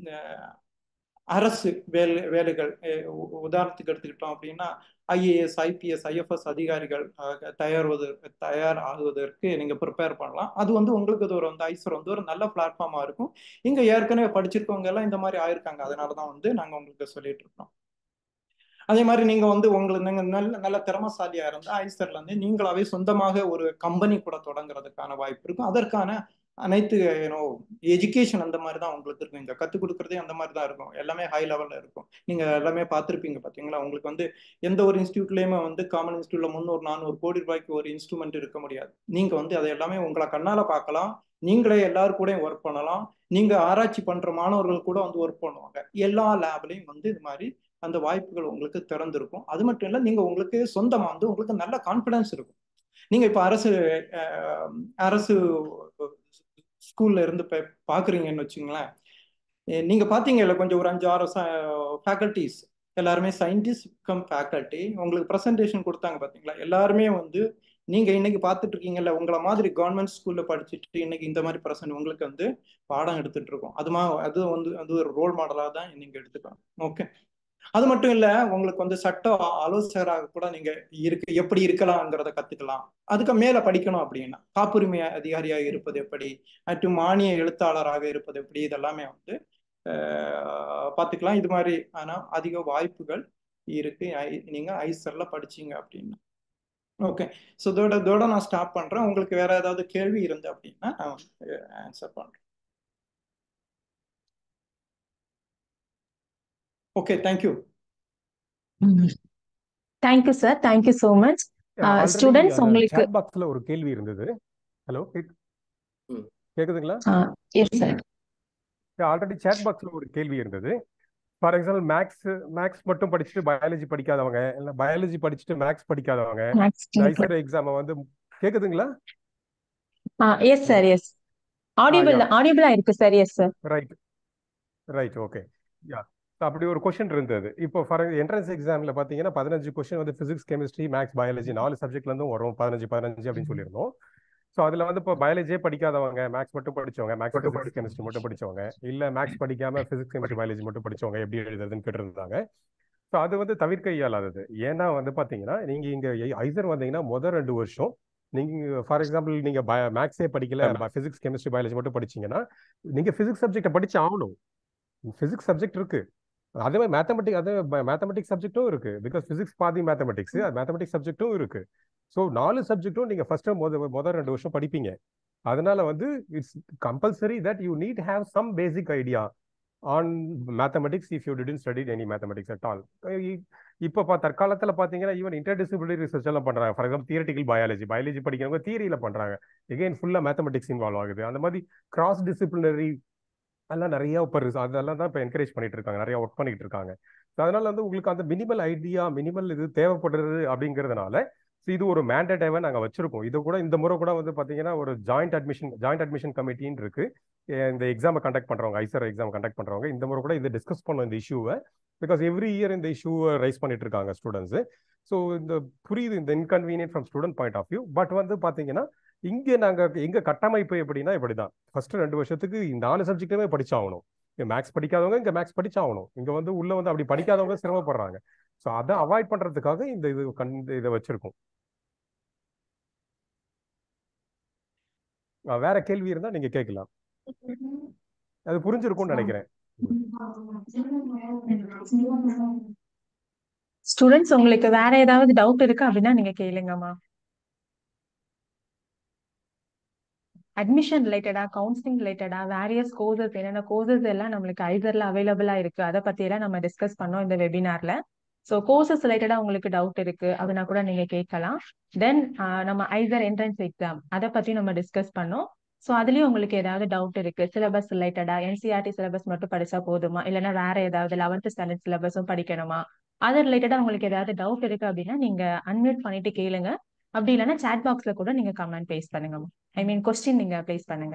அரசு வேலை வேலைகள் உதாரணத்துக்கு எடுத்துக்கிட்டோம் அப்படின்னா ஐஏஎஸ் ஐபிஎஸ் ஐஎஃப்எஸ் அதிகாரிகள் தயார்வது தயார் ஆகுவதற்கு நீங்க ப்ரிப்பேர் பண்ணலாம் அது வந்து உங்களுக்கு இது ஒரு வந்து ஐசர் வந்து ஒரு நல்ல பிளாட்ஃபார்மா இருக்கும் இங்க ஏற்கனவே படிச்சிருக்கவங்க எல்லாம் இந்த மாதிரி ஆயிருக்காங்க அதனாலதான் வந்து நாங்க உங்களுக்கு சொல்லிட்டு இருக்கோம் அதே மாதிரி நீங்க வந்து உங்களுக்கு நீங்க நல்ல நல்ல திறமசாலியா இருந்தா ஐசர்ல இருந்து நீங்களாவே சொந்தமாக ஒரு கம்பெனி கூட தொடங்குறதுக்கான வாய்ப்பு இருக்கும் அதற்கான அனைத்து ஏனோ எஜுகேஷன் அந்த மாதிரி தான் உங்களுக்கு இருக்கும் இங்க கற்றுக் கொடுக்குறதே அந்த மாதிரி தான் இருக்கும் எல்லாமே ஹை லெவல்ல இருக்கும் நீங்க எல்லாமே பார்த்துருப்பீங்க பாத்தீங்களா உங்களுக்கு வந்து எந்த ஒரு இன்ஸ்டியூட்லயுமே வந்து காமன் இன்ஸ்டியூட்ல முந்நூறு நானூறு கோடி ரூபாய்க்கு ஒரு இன்ஸ்ட்ருமெண்ட் இருக்க முடியாது நீங்க வந்து அதை எல்லாமே உங்களை கண்ணால பார்க்கலாம் நீங்களே எல்லாரும் கூட ஒர்க் பண்ணலாம் நீங்க ஆராய்ச்சி பண்ற மாணவர்கள் கூட வந்து ஒர்க் பண்ணுவாங்க எல்லா லேப்லயும் வந்து இது மாதிரி அந்த வாய்ப்புகள் உங்களுக்கு திறந்திருக்கும் அது மட்டும் இல்லை நீங்க உங்களுக்கு சொந்தமா வந்து உங்களுக்கு நல்ல கான்பிடன்ஸ் இருக்கும் நீங்க இப்ப அரசு அரசு ஸ்கூல்ல இருந்து பாக்குறீங்கன்னு வச்சுங்களேன் நீங்க பாத்தீங்கல்ல கொஞ்சம் ஒரு அஞ்சு ஆறு ஃபேக்கல்டிஸ் எல்லாருமே சயின்டிஸ்ட் கம் ஃபேக்கல்ட்டி உங்களுக்கு ப்ரெசன்டேஷன் கொடுத்தாங்க பாத்தீங்களா எல்லாருமே வந்து நீங்க இன்னைக்கு பார்த்துட்டு இருக்கீங்கல்ல உங்களை மாதிரி கவர்மெண்ட் ஸ்கூல்ல படிச்சுட்டு இன்னைக்கு இந்த மாதிரி பர்சன்ட் உங்களுக்கு வந்து பாடம் எடுத்துட்டு இருக்கோம் அதுமா அது வந்து அது ஒரு ரோல் மாடலா தான் நீங்க எடுத்துக்கலாம் ஓகே அது மட்டும் இல்ல உங்களுக்கு வந்து சட்ட ஆலோசகராக கூட நீங்க இருக்கு எப்படி இருக்கலாம்ங்கிறத கத்துக்கலாம் அதுக்கு மேல படிக்கணும் அப்படின்னா காப்புரிமை அதிகாரியாக இருப்பது எப்படி மற்றும் மானிய எழுத்தாளராக இருப்பது எப்படி இதெல்லாமே வந்து பார்த்துக்கலாம் இது மாதிரி ஆனா அதிக வாய்ப்புகள் இருக்கு நீங்க ஐசர்ல படிச்சீங்க அப்படின்னா ஓகே ஸோ இதோட இதோட நான் ஸ்டாப் பண்றேன் உங்களுக்கு வேற ஏதாவது கேள்வி இருந்து அப்படின்னா நான் ஆன்சர் பண்றேன் okay thank you thank you sir thank you so much students உங்களுக்கு சாட் பாக்ஸ்ல ஒரு கேள்வி இருந்தது ஹலோ கேக்குதுங்களா எஸ் சார் ஆல்ரெடி சாட் பாக்ஸ்ல ஒரு கேள்வி இருந்தது ஃபார் எக்ஸாம்பிள் மேக்ஸ் மேக்ஸ் மட்டும் படிச்சுட்டு பயாலஜி படிக்காதவங்க இல்லை பயாலஜி படிச்சுட்டு மேக்ஸ் படிக்காதவங்க மேக்ஸ் இந்த ஐசர் எக்ஸாமை வந்து கேக்குதுங்களா yes sir yes audible yeah. ஆடியபிளா இருக்கு sir yes sir right right okay yeah அப்படி ஒரு கொஷின் இருந்தது இப்போ ஃபார் என்ட்ரன்ஸ் எக்ஸாம்ல பாத்தீங்கன்னா பதினஞ்சு கொஷின் வந்து பிசிக்ஸ் கெமிஸ்ட்ரி மேக்ஸ் பயாலஜி நாலு சப்ஜெக்ட்ல இருந்தும் வரும் பதினஞ்சு பதினஞ்சு அப்படின்னு சொல்லியிருந்தோம் ஸோ அதுல வந்து இப்போ பயாலஜியே படிக்காதவங்க மேக்ஸ் மட்டும் படிச்சவங்க மேக்ஸ் பிசிக்ஸ் கெமிஸ்ட்ரி மட்டும் படிச்சவங்க இல்ல மேக்ஸ் படிக்காம பிசிக்ஸ் கெமிஸ்ட்ரி பயாலஜி மட்டும் படிச்சவங்க எப்படி எழுதுறதுன்னு கேட்டிருந்தாங்க ஸோ அது வந்து தவிர்க்க இயலாதது ஏன்னா வந்து பாத்தீங்கன்னா நீங்க இங்க ஐசர் வந்தீங்கன்னா முதல் ரெண்டு வருஷம் நீங்க ஃபார் எக்ஸாம்பிள் நீங்க மேக்ஸே படிக்கல பிசிக்ஸ் கெமிஸ்ட்ரி பயாலஜி மட்டும் படிச்சீங்கன்னா நீங்க பிசிக்ஸ் சப்ஜெக்டை படிச்சு ஆகணும் பிசிக்ஸ் சப்ஜெக்ட் இருக்கு அதே மாதிரி மேத்தமெட்டிக் அதே மேத்தமெட்டிக்ஸ் சப்ஜெக்ட்டும் இருக்கு பிகாஸ் பிசிக்ஸ் பாதி மேத்தமெட்டிக்ஸ் மேத்தமெட்டிக்ஸ் சப்ஜெக்ட்டும் இருக்கு ஸோ நாலு சப்ஜெக்ட்டும் நீங்க ஃபர்ஸ்ட் முத முதல் ரெண்டு வருஷம் படிப்பீங்க அதனால வந்து it's compulsory that you need have some basic idea on mathematics if you didn't study any mathematics at all இப்போ பா தற்காலத்தில் பார்த்தீங்கன்னா ஈவன் இன்டர்டிசிப்ளினரி ரிசர்ச் எல்லாம் பண்ணுறாங்க for example theoretical biology biology படிக்கிறவங்க தியரியில் பண்ணுறாங்க எகைன் ஃபுல்லாக மேத்தமெட்டிக்ஸ் இன்வால்வ் ஆகுது அந்த மாதிரி கிராஸ் டிசிப்ளினரி எல்லாம் நிறைய இப்போ அதெல்லாம் தான் இப்போ என்கரேஜ் பண்ணிட்டு இருக்காங்க நிறைய ஒர்க் பண்ணிட்டு இருக்காங்க அதனால வந்து உங்களுக்கு அந்த மினிமல் ஐடியா மினிமல் இது தேவைப்படுறது அப்படிங்கிறதுனால இது ஒரு மேண்டேட்டாவே நாங்கள் வச்சிருக்கோம் இது கூட இந்த முறை கூட வந்து பார்த்தீங்கன்னா ஒரு ஜாயிண்ட் அட்மிஷன் ஜாயிண்ட் அட்மிஷன் கமிட்டின்னு இருக்கு இந்த எக்ஸாமை கண்டக்ட் பண்றவங்க ஐசர் எக்ஸாம் கண்டக்ட் பண்றவங்க இந்த முறை கூட இதை டிஸ்கஸ் பண்ணோம் இந்த இஷ்யூவை பிகாஸ் எவ்ரி இயர் இந்த இஷ்யூவை ரைஸ் பண்ணிட்டு இருக்காங்க ஸ்டூடெண்ட்ஸ் ஸோ இந்த புரியுது இந்த inconvenient from student point of view but வந்து பார்த்தீங்கன்னா இங்கே நாங்கள் எங்க கட்டமைப்பு எப்படின்னா இப்படிதான் ஃபர்ஸ்ட் ரெண்டு வருஷத்துக்கு இந்த நாலு சப்ஜெக்ட்டுமே படிச்சாகணும் இங்கே மேக்ஸ் படிக்காதவங்க இங்கே மேக்ஸ் படிச்சாகணும் இங்கே வந்து உள்ள வந்து அப்படி படிக்காதவங்க சிரமப்படுறாங்க ஸோ அதை அவாய்ட் பண்றதுக்காக இந்த இது கண் இதை வச்சிருக்கோம் வேற கேள்வி இருந்தா நீங்க கேட்கலாம் அது புரிஞ்சிருக்கும்னு நினைக்கிறேன் ஸ்டூடெண்ட்ஸ் உங்களுக்கு வேற ஏதாவது டவுட் இருக்கு அப்படின்னா நீங்க கேளுங்கம்மா அட்மிஷன் ரிலேட்டடா கவுன்சிலிங் ரிலேட்டடா வேரியஸ் கோர்சஸ் என்னென்ன கோர்சஸ் எல்லாம் நம்மளுக்கு ஐசர்ல அவைலபிளா இருக்கு அதை பத்தி எல்லாம் நம்ம டிஸ்கஸ் பண்ணோம் இந்த வெபினார்ல ஸோ கோர்சஸ் ரிலேட்டடா உங்களுக்கு டவுட் இருக்கு அப்படின்னா கூட நீங்க கேட்கலாம் தென் நம்ம ஐசர் என்ட்ரன்ஸ் எக்ஸாம் அதை பத்தி நம்ம டிஸ்கஸ் பண்ணோம் ஸோ அதுலயும் உங்களுக்கு ஏதாவது டவுட் இருக்கு சிலபஸ் ரிலேட்டடா என்சிஆர்டி சிலபஸ் மட்டும் படிச்சா போதுமா இல்லைன்னா வேற ஏதாவது லெவன்த் ஸ்டாண்டர்ட் சிலபஸும் படிக்கணுமா அது ரிலேட்டடா உங்களுக்கு ஏதாவது டவுட் இருக்கு அப்படின்னா நீங்க அன்மியூட் பண்ணிட்டு கேளுங்க அப்படி இல்லைன்னா சாட் பாக்ஸ்ல கூட நீங்க கமெண்ட் பேஸ் பண்ணுங்க ஐ மீன் கொஸ்டின் நீங்க பிளேஸ் பண்ணுங்க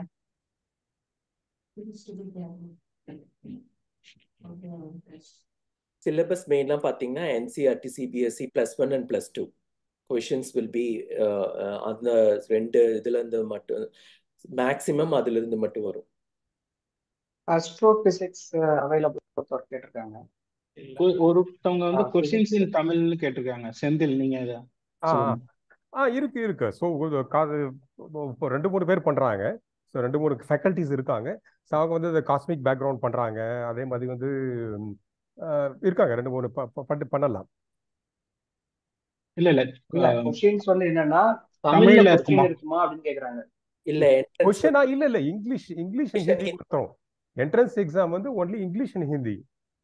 சிலபஸ் மெயின்லாம் பார்த்தீங்கன்னா NCERT CBSE plus one and plus two questions will be அந்த ரெண்டு இதுல இருந்து மட்டும் மேக்சிமம் அதுல இருந்து மட்டும் வரும் அஸ்ட்ரோ பிசிக்ஸ் அவைலபிள் கேட்டிருக்காங்க ஒருத்தவங்க வந்து கொஸ்டின்ஸ் இன் தமிழ்னு கேட்டிருக்காங்க செந்தில் நீங்க இதை ஆ இருக்கு இருக்கு ஸோ காது இப்போ ரெண்டு மூணு பேர் பண்றாங்க ஸோ ரெண்டு மூணு ஃபேக்கல்டிஸ் இருக்காங்க ஸோ அவங்க வந்து இந்த காஸ்மிக் பேக்ரவுண்ட் பண்றாங்க அதே மாதிரி வந்து இருக்காங்க ரெண்டு மூணு பண்ணி பண்ணலாம் இல்ல இல்ல இல்ல கொஸ்டின்ஸ் வந்து என்னன்னா தமிழ்ல தமிழ்ல இருக்குமா? கொஸ்டின் இருக்குமா அப்படின்னு கேக்குறாங்க இல்ல entrance கொஸ்டினா இல்ல இல்ல இங்கிலீஷ் இங்கிலீஷ் அண்ட் ஹிந்தி கொடுத்தோம் என்ட்ரன்ஸ் எக்ஸாம் வந்து ஒன்லி இங்கிலீஷ் அண்ட் ஹிந்தி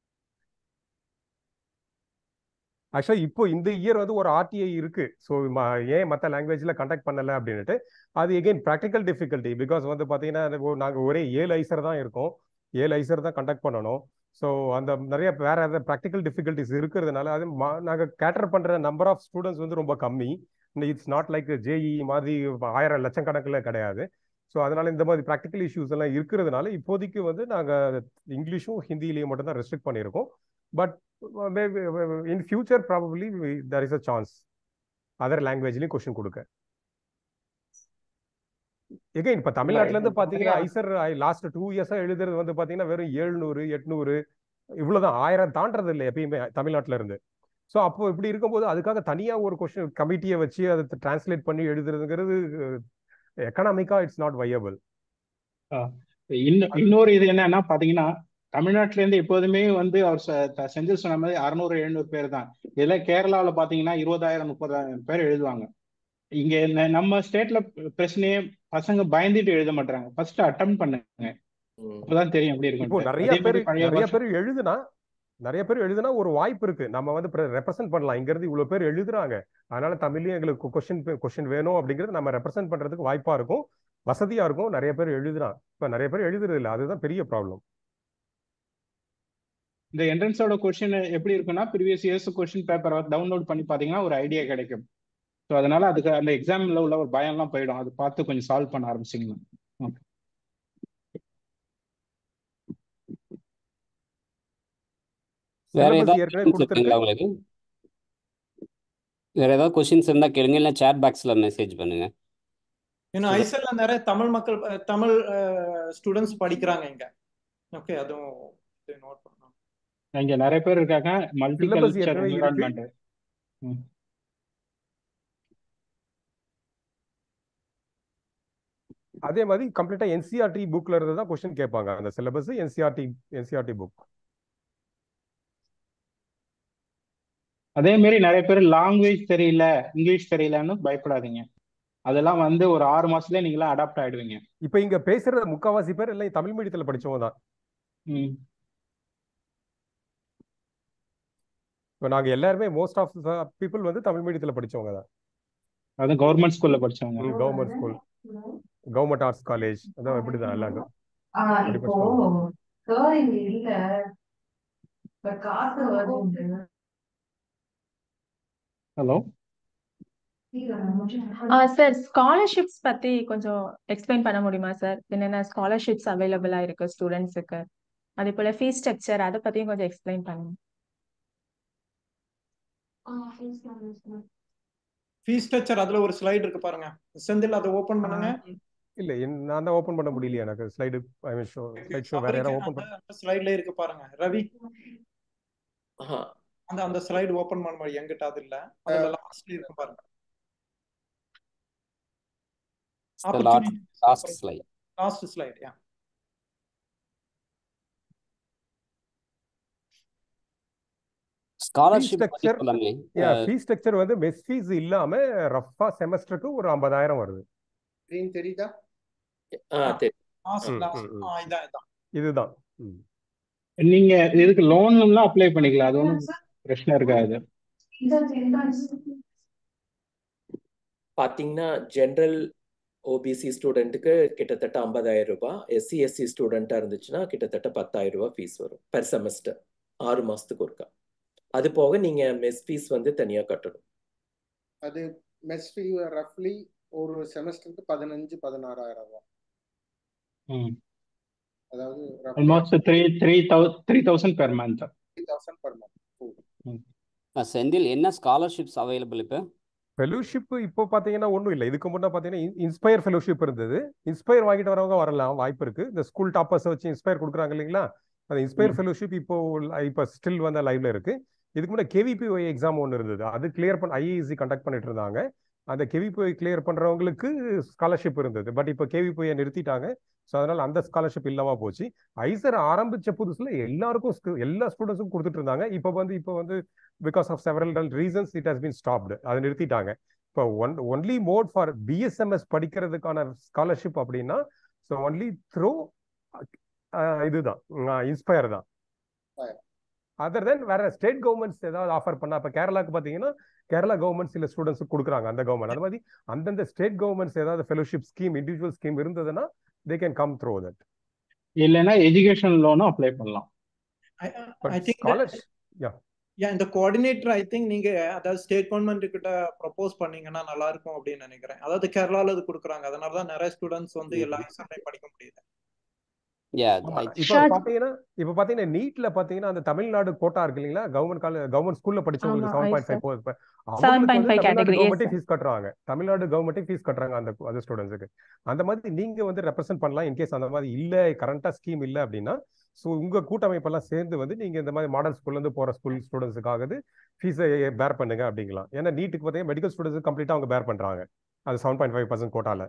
ஆக்சுவலா இப்போ இந்த இயர் வந்து ஒரு ஆர்டிஐ இருக்கு ஸோ ஏன் மற்ற லாங்குவேஜ்ல கண்டக்ட் பண்ணல அப்படின்னுட்டு அது எகைன் ப்ராக்டிக்கல் டிஃபிகல்ட்டி பிகாஸ் வந்து பாத்தீங்கன்னா அது ஒ- நாங்க ஒரே ஏழு ஐசர் தான் இருக்கோம் ஏழு ஐசர் தான் கண்டக்ட் பண்ணணும் ஸோ அந்த நிறைய வேற ஏதாவது ப்ராக்டிக்கல் டிஃபிகல்ட்டிஸ் இருக்கிறதுனால அது மா- நாங்க கேட்டர் பண்ற நம்பர் ஆஃப் ஸ்டூடெண்ட்ஸ் வந்து ரொம்ப கம்மி இட்ஸ் நாட் லைக் ஜேஇ மாதிரி ஆயிரம் லட்சக்கணக்கில் கிடையாது ஸோ அதனால இந்த மாதிரி ப்ராக்டிக்கல் இஷ்யூஸ் எல்லாம் இருக்கிறதுனால இப்போதைக்கு வந்து நாங்கள் இங்கிலீஷும் ஹிந்திலையும் மட்டும் தான் ரெஸ்ட்ரிக்ட் பண்ணியிருக்கோம் but in future probably there is a chance other லாங்குவேஜ்லையும் கொஸ்டின் கொடுக்க எகைன் இப்போ தமிழ்நாட்டுல இருந்து இப்ப பார்த்தீங்கன்னா நிறைய- ஐசர் லாஸ்ட் டூ இயர்ஸா எழுதுறது வந்து பார்த்தீங்கன்னா வெறும் ஏழ்நூறு எட்நூறு இவ்வளவுதான் ஆயிரம் தாண்டறது இல்லை எப்பயுமே தமிழ்நாட்டுல இருந்து ஸோ அப்போ இப்படி இருக்கும்போது அதுக்காக தனியா ஒரு கொஸ்டின் கமிட்டியை வச்சு அதை டிரான்ஸ்லேட் பண்ணி எழுதுறதுங்கிறது எக்கனாமிக்கா இட்ஸ் நாட் வையபிள் இன்னும் இன்னொரு இது என்னன்னா பாத்தீங்கன்னா தமிழ்நாட்டுல இருந்து எப்போதுமே வந்து அவர் ச- த- செந்தில் சொன்ன மாதிரி அறுநூறு எழுநூறு பேர் தான் இதுல கேரளாவுல பாத்தீங்கன்னா இருபதாயிரம் முப்பதாயிரம் பேர் எழுதுவாங்க இங்க ந- நம்ம ஸ்டேட்ல பிரச்சனையே பசங்க பயந்துட்டு எழுத மாட்டாங்க ஃபர்ஸ்ட் அட்டம் பண்ணுங்க ம். அப்பதான் தெரியும் எப்படி இப்போ இருக்கும் நிறைய அதே பேர் மாதிரி பழைய நிறைய வருஷம் பேர் எழுதுனா நிறைய பேர் எழுதுனா ஒரு வாய்ப்பு இருக்கு நம்ம வந்து ரெப்ரசென்ட் பண்ணலாம் இங்க இருந்து இவ்வளவு பேர் எழுதுறாங்க அதனால தமிழ்லயும் எங்களுக்கு கொஸ்டின் கொஸ்டின் வேணும் அப்படிங்கிறது நம்ம ரெப்ரசென்ட் பண்றதுக்கு வாய்ப்பா இருக்கும் வசதியா இருக்கும் நிறைய பேர் எழுதுறான் இப்ப நிறைய பேர் எழுதுறது இல்ல அதுதான் பெரிய ப்ராப்ளம் இந்த என்ட்ரன்ஸோட கொஸ்டின் எப்படி இருக்குன்னா ப்ரீவியஸ் இயர்ஸ் கொஸ்டின் பேப்பரை டவுன்லோட் பண்ணி பார்த்தீங்கன்னா ஒரு ஐடியா கிடைக்கும் ஸோ அதனால அதுக்கு அந்த எக்ஸாம்ல உள்ள ஒரு பயம்லாம் போயிடும் அது பார்த்து கொஞ்சம் சால்வ் பண்ண ஆரம்பிச்சிங்கன்னா ஓகே வேற சிலபஸ் ஏதாவது ஏற்கனவே questions கொடுத்துருக்கு இருக்குங்களா உங்களுக்கு வேற ஏதாவது கொஸ்டின்ஸ் இருந்தா கேளுங்க இல்லை சேட் பாக்ஸ்ல மெசேஜ் பண்ணுங்க ஏன்னா சரி. ஐசல்ல நிறைய தமிழ் மக்கள் அஹ், தமிழ் ஸ்டூடெண்ட்ஸ் படிக்கிறாங்க இங்க ஓகே அதுவும் நோட் பண்ணணும் இங்க நிறைய பேர் இருக்காங்க மல்டி சிலபஸ் கல்ச்சர் ஏற்கனவே இருக்கு என்விரான்மெண்ட் அதே மாதிரி கம்ப்ளீட்டா என்சிஆர்டி புக்ல இருந்து தான் கொஸ்டின் கேட்பாங்க அந்த சிலபஸ் என்சிஆர்டி என்சிஆர்டி புக் அதே மாதிரி நிறைய பேர் லாங்குவேஜ் தெரியல இங்கிலீஷ் தெரியலன்னு பயப்படாதீங்க அதெல்லாம் வந்து ஒரு ஆறு மாசத்துலயே நீங்களாம் அடாப்ட் ஆயிடுவீங்க இப்போ இங்க பேசுற முக்காவாசி பேர் எல்லாம் தமிழ் மீடியத்துல படிச்சவங்க தான் ம் இப்போ நாங்க எல்லாருமே மோஸ்ட் ஆஃப் பீப்புள் வந்து தமிழ் மீடியத்துல படிச்சவங்க தான் அது கவர்மெண்ட் ஸ்கூல்ல படிச்சவங்க government school government arts college அதான் இப்படிதான் எல்லாரும் ஆ அப்படி இப்போ படிச்சவங்க சார் இங்க இல்ல இப்ப காசு வருது ஹலோ சார் ஸ்காலர்ஷிப்ஸ் பத்தி கொஞ்சம் எக்ஸ்பிளைன் பண்ண முடியுமா சார் என்னென்ன ஸ்காலர்ஷிப்ஸ் அவைலபிளா இருக்கு ஸ்டூடெண்ட்ஸுக்கு அதே போல ஃபீஸ் ஸ்ட்ரக்சர் அதை பத்தியும் கொஞ்சம் எக்ஸ்பிளைன் பண்ணுங்க ஃபீஸ் ஸ்ட்ரக்சர் அதுல ஒரு ஸ்லைடு இருக்கு பாருங்க செந்தில் அதை ஓபன் பண்ணுங்க இல்ல என்- நான் தான் ஓபன் பண்ண முடியலையே எனக்கு slide I mean show slide show வேற யாராவது ஓபன் பண்ண அந்த ஸ்லைட்ல இருக்கு பாருங்க ரவி ஆஹா அந்த அந்த ஸ்லைடு ஓபன் பண்ண முடியும் எங்கிட்ட அது இல்ல அதுல லாஸ்ட்ல இருக்கு பாருங்க the last, opportunity last slide. Last slide yeah fees scholarship பத்தி ஸ்ட்ரக்சர் சொல்லாமே யா ஃபீஸ் ஸ்ட்ரக்சர் வந்து மெஸ் ஃபீஸ் இல்லாம ரஃபா செமஸ்டருக்கு ஒரு ஐம்பதாயிரம் வருது ஸ்க்ரீன் தெரியுதா ஆ தெரியும் லாஸ்ட் ம், லாஸ்ட் ம், ம். ஆ இதான் இதான் இதுதான் ம். நீங்க இதுக்கு லோன் எல்லாம் அப்ளை பண்ணிக்கலாம் அது ஒன்றும் பிரச்சனை இருக்காது பாத்தீங்கன்னா ஜென்ரல் ஓபிசி ஸ்டூடெண்ட்டுக்கு கிட்டத்தட்ட ஐம்பதாயிரம் ரூபாய் எஸ்சி எஸ்சி ஸ்டூடெண்ட்டாக இருந்துச்சுன்னா கிட்டத்தட்ட பத்தாயிரம் ரூபாய் ஃபீஸ் வரும் பெர் செமஸ்டர் ஆறு மாசத்துக்கு ஒருக்கா அது போக நீங்க மெஸ் ஃபீஸ் வந்து தனியா கட்டணும் அது மெஸ் ஃபீ ரஃப்லி ஒரு செமஸ்டருக்கு பதினஞ்சு பதினாறாயிரம் ரூபாய் ம் அதாவது almost three three thou three thousand per month three thousand per month அஹ் செந்தில் என்ன ஸ்காலர்ஷிப்ஸ் அவைலபிள் இப்போ ஃபெலோஷிப் இப்போ பார்த்தீங்கன்னா ஒன்றும் இல்லை இதுக்கு முன்னே பார்த்தீங்கன்னா இன்ஸ்பயர் ஃபெலோஷிப் இருந்தது இன்ஸ்பயர் வாங்கிட்டு வரவங்க வரலாம் வாய்ப்பு இருக்கு இந்த ஸ்கூல் டாப்பர்ஸ் வச்சு இன்ஸ்பயர் கொடுக்குறாங்க இல்லைங்களா அந்த இன்ஸ்பயர் ம். ஃபெலோஷிப் இப்போ இப்போ ஸ்டில் வந்து லைவ்ல இருக்கு இதுக்கு முன்னாடி கேவிபிஒய் எக்ஸாம் ஒன்று இருந்தது அது கிளியர் பண்ண ஐஏஎஸ்சி கண்டக்ட் பண்ணிட்டு இருந்தாங்க அந்த கேவிபிஒய் கிளியர் பண்றவங்களுக்கு ஸ்காலர்ஷிப் இருந்தது பட் இப்போ கேவிபிஒயை நிறுத்திட்டாங்க ஸோ அதனால அந்த ஸ்காலர்ஷிப் இல்லாம போச்சு ஐசர் ஆரம்பிச்ச புதுசுல எல்லாருக்கும் sc- எல்லா ஸ்டூடெண்ட்ஸுக்கும் கொடுத்துட்டு இருந்தாங்க இப்போ வந்து இப்போ வந்து because of several reasons it has been stopped அதை நிறுத்திட்டாங்க இப்போ one only mode for BSMS படிக்கிறதுக்கான ஸ்காலர்ஷிப் அப்படின்னா ஸோ ஒன்லி த்ரூ இதுதான் இன்ஸ்பயர் தான் Inspire. அதர் தென் வேற ஸ்டேட் கவர்மெண்ட்ஸ் ஏதாவது ஆஃபர் பண்ணா இப்போ கேரளாக்கு பார்த்தீங்கன்னா கேரளா கவர்மெண்ட் சில ஸ்டூடெண்ட்ஸ் கொடுக்குறாங்க அந்த கவர்மெண்ட் அந்த மாதிரி அந்தந்த ஸ்டேட் கவர்மெண்ட்ஸ் ஏதாவது ஃபெலோஷிப் ஸ்கீம் இண்டிவிஜுவல் ஸ்கீம் இருந்ததுன்னா they can come through that இல்லைன்னா எஜுகேஷன் லோனும் அப்ளை பண்ணலாம் I but think scholarship yeah yeah இந்த கோஆர்டினேட்டர் ஐ திங்க் நீங்க அதாவது ஸ்டேட் கவர்மெண்ட் கிட்ட ப்ரப்போஸ் பண்ணீங்கன்னா நல்லா இருக்கும் அப்படின்னு நினைக்கிறேன் அதாவது கேரளால இது கொடுக்குறாங்க அதனால தான் நிறைய ஸ்டூடெண்ட்ஸ் வந்து எல்லா எக்ஸாம்லையும் படிக்க முடியுது யா ஆமா ஐ இப்போ பாத்தீங்கன்னா இப்போ பாத்தீங்கன்னா நீட்ல பாத்தீங்கன்னா அந்த தமிழ்நாடு கோட்டா இருக்கு இல்லைங்களா கவர்மெண்ட் காலேஜ் கவர்மெண்ட் ஸ்கூல்ல படிச்சவங்களுக்கு ஆமா, seven I point five seven அவங்களுக்கு பாயிண்ட் வந்து ஃபைவ் தமிழ்நாடு கேட்டகரி எஸ் கவர்மெண்ட்டே ஃபீஸ் கட்டுறாங்க தமிழ்நாடு கவர்மெண்ட்டே ஃபீஸ் கட்டுறாங்க அந்த அது ஸ்டூடெண்ட்ஸுக்கு அந்த மாதிரி நீங்க வந்து ரெப்ரசென்ட் பண்ணலாம் இன்கேஸ் அந்த மாதிரி இல்ல கரண்டா ஸ்கீம் இல்ல அப்படின்னா ஸோ உங்க கூட்டமைப்பெல்லாம் சேர்ந்து வந்து நீங்க இந்த மாதிரி மாடல் ஸ்கூல்ல இருந்து போற ஸ்கூல் ஸ்டூடெண்ட்ஸுக்காக ஃபீஸை பேர் பண்ணுங்க அப்படிங்கலாம் ஏன்னா நீட்டுக்கு பார்த்தீங்கன்னா மெடிக்கல் ஸ்டூடெண்ட்ஸ் கம்ப்ளீட்டா அவங்க பேர் பண்றாங்க அது செவன் பாயிண்ட் ஃபைவ் பர்சன்ட் கோட்டால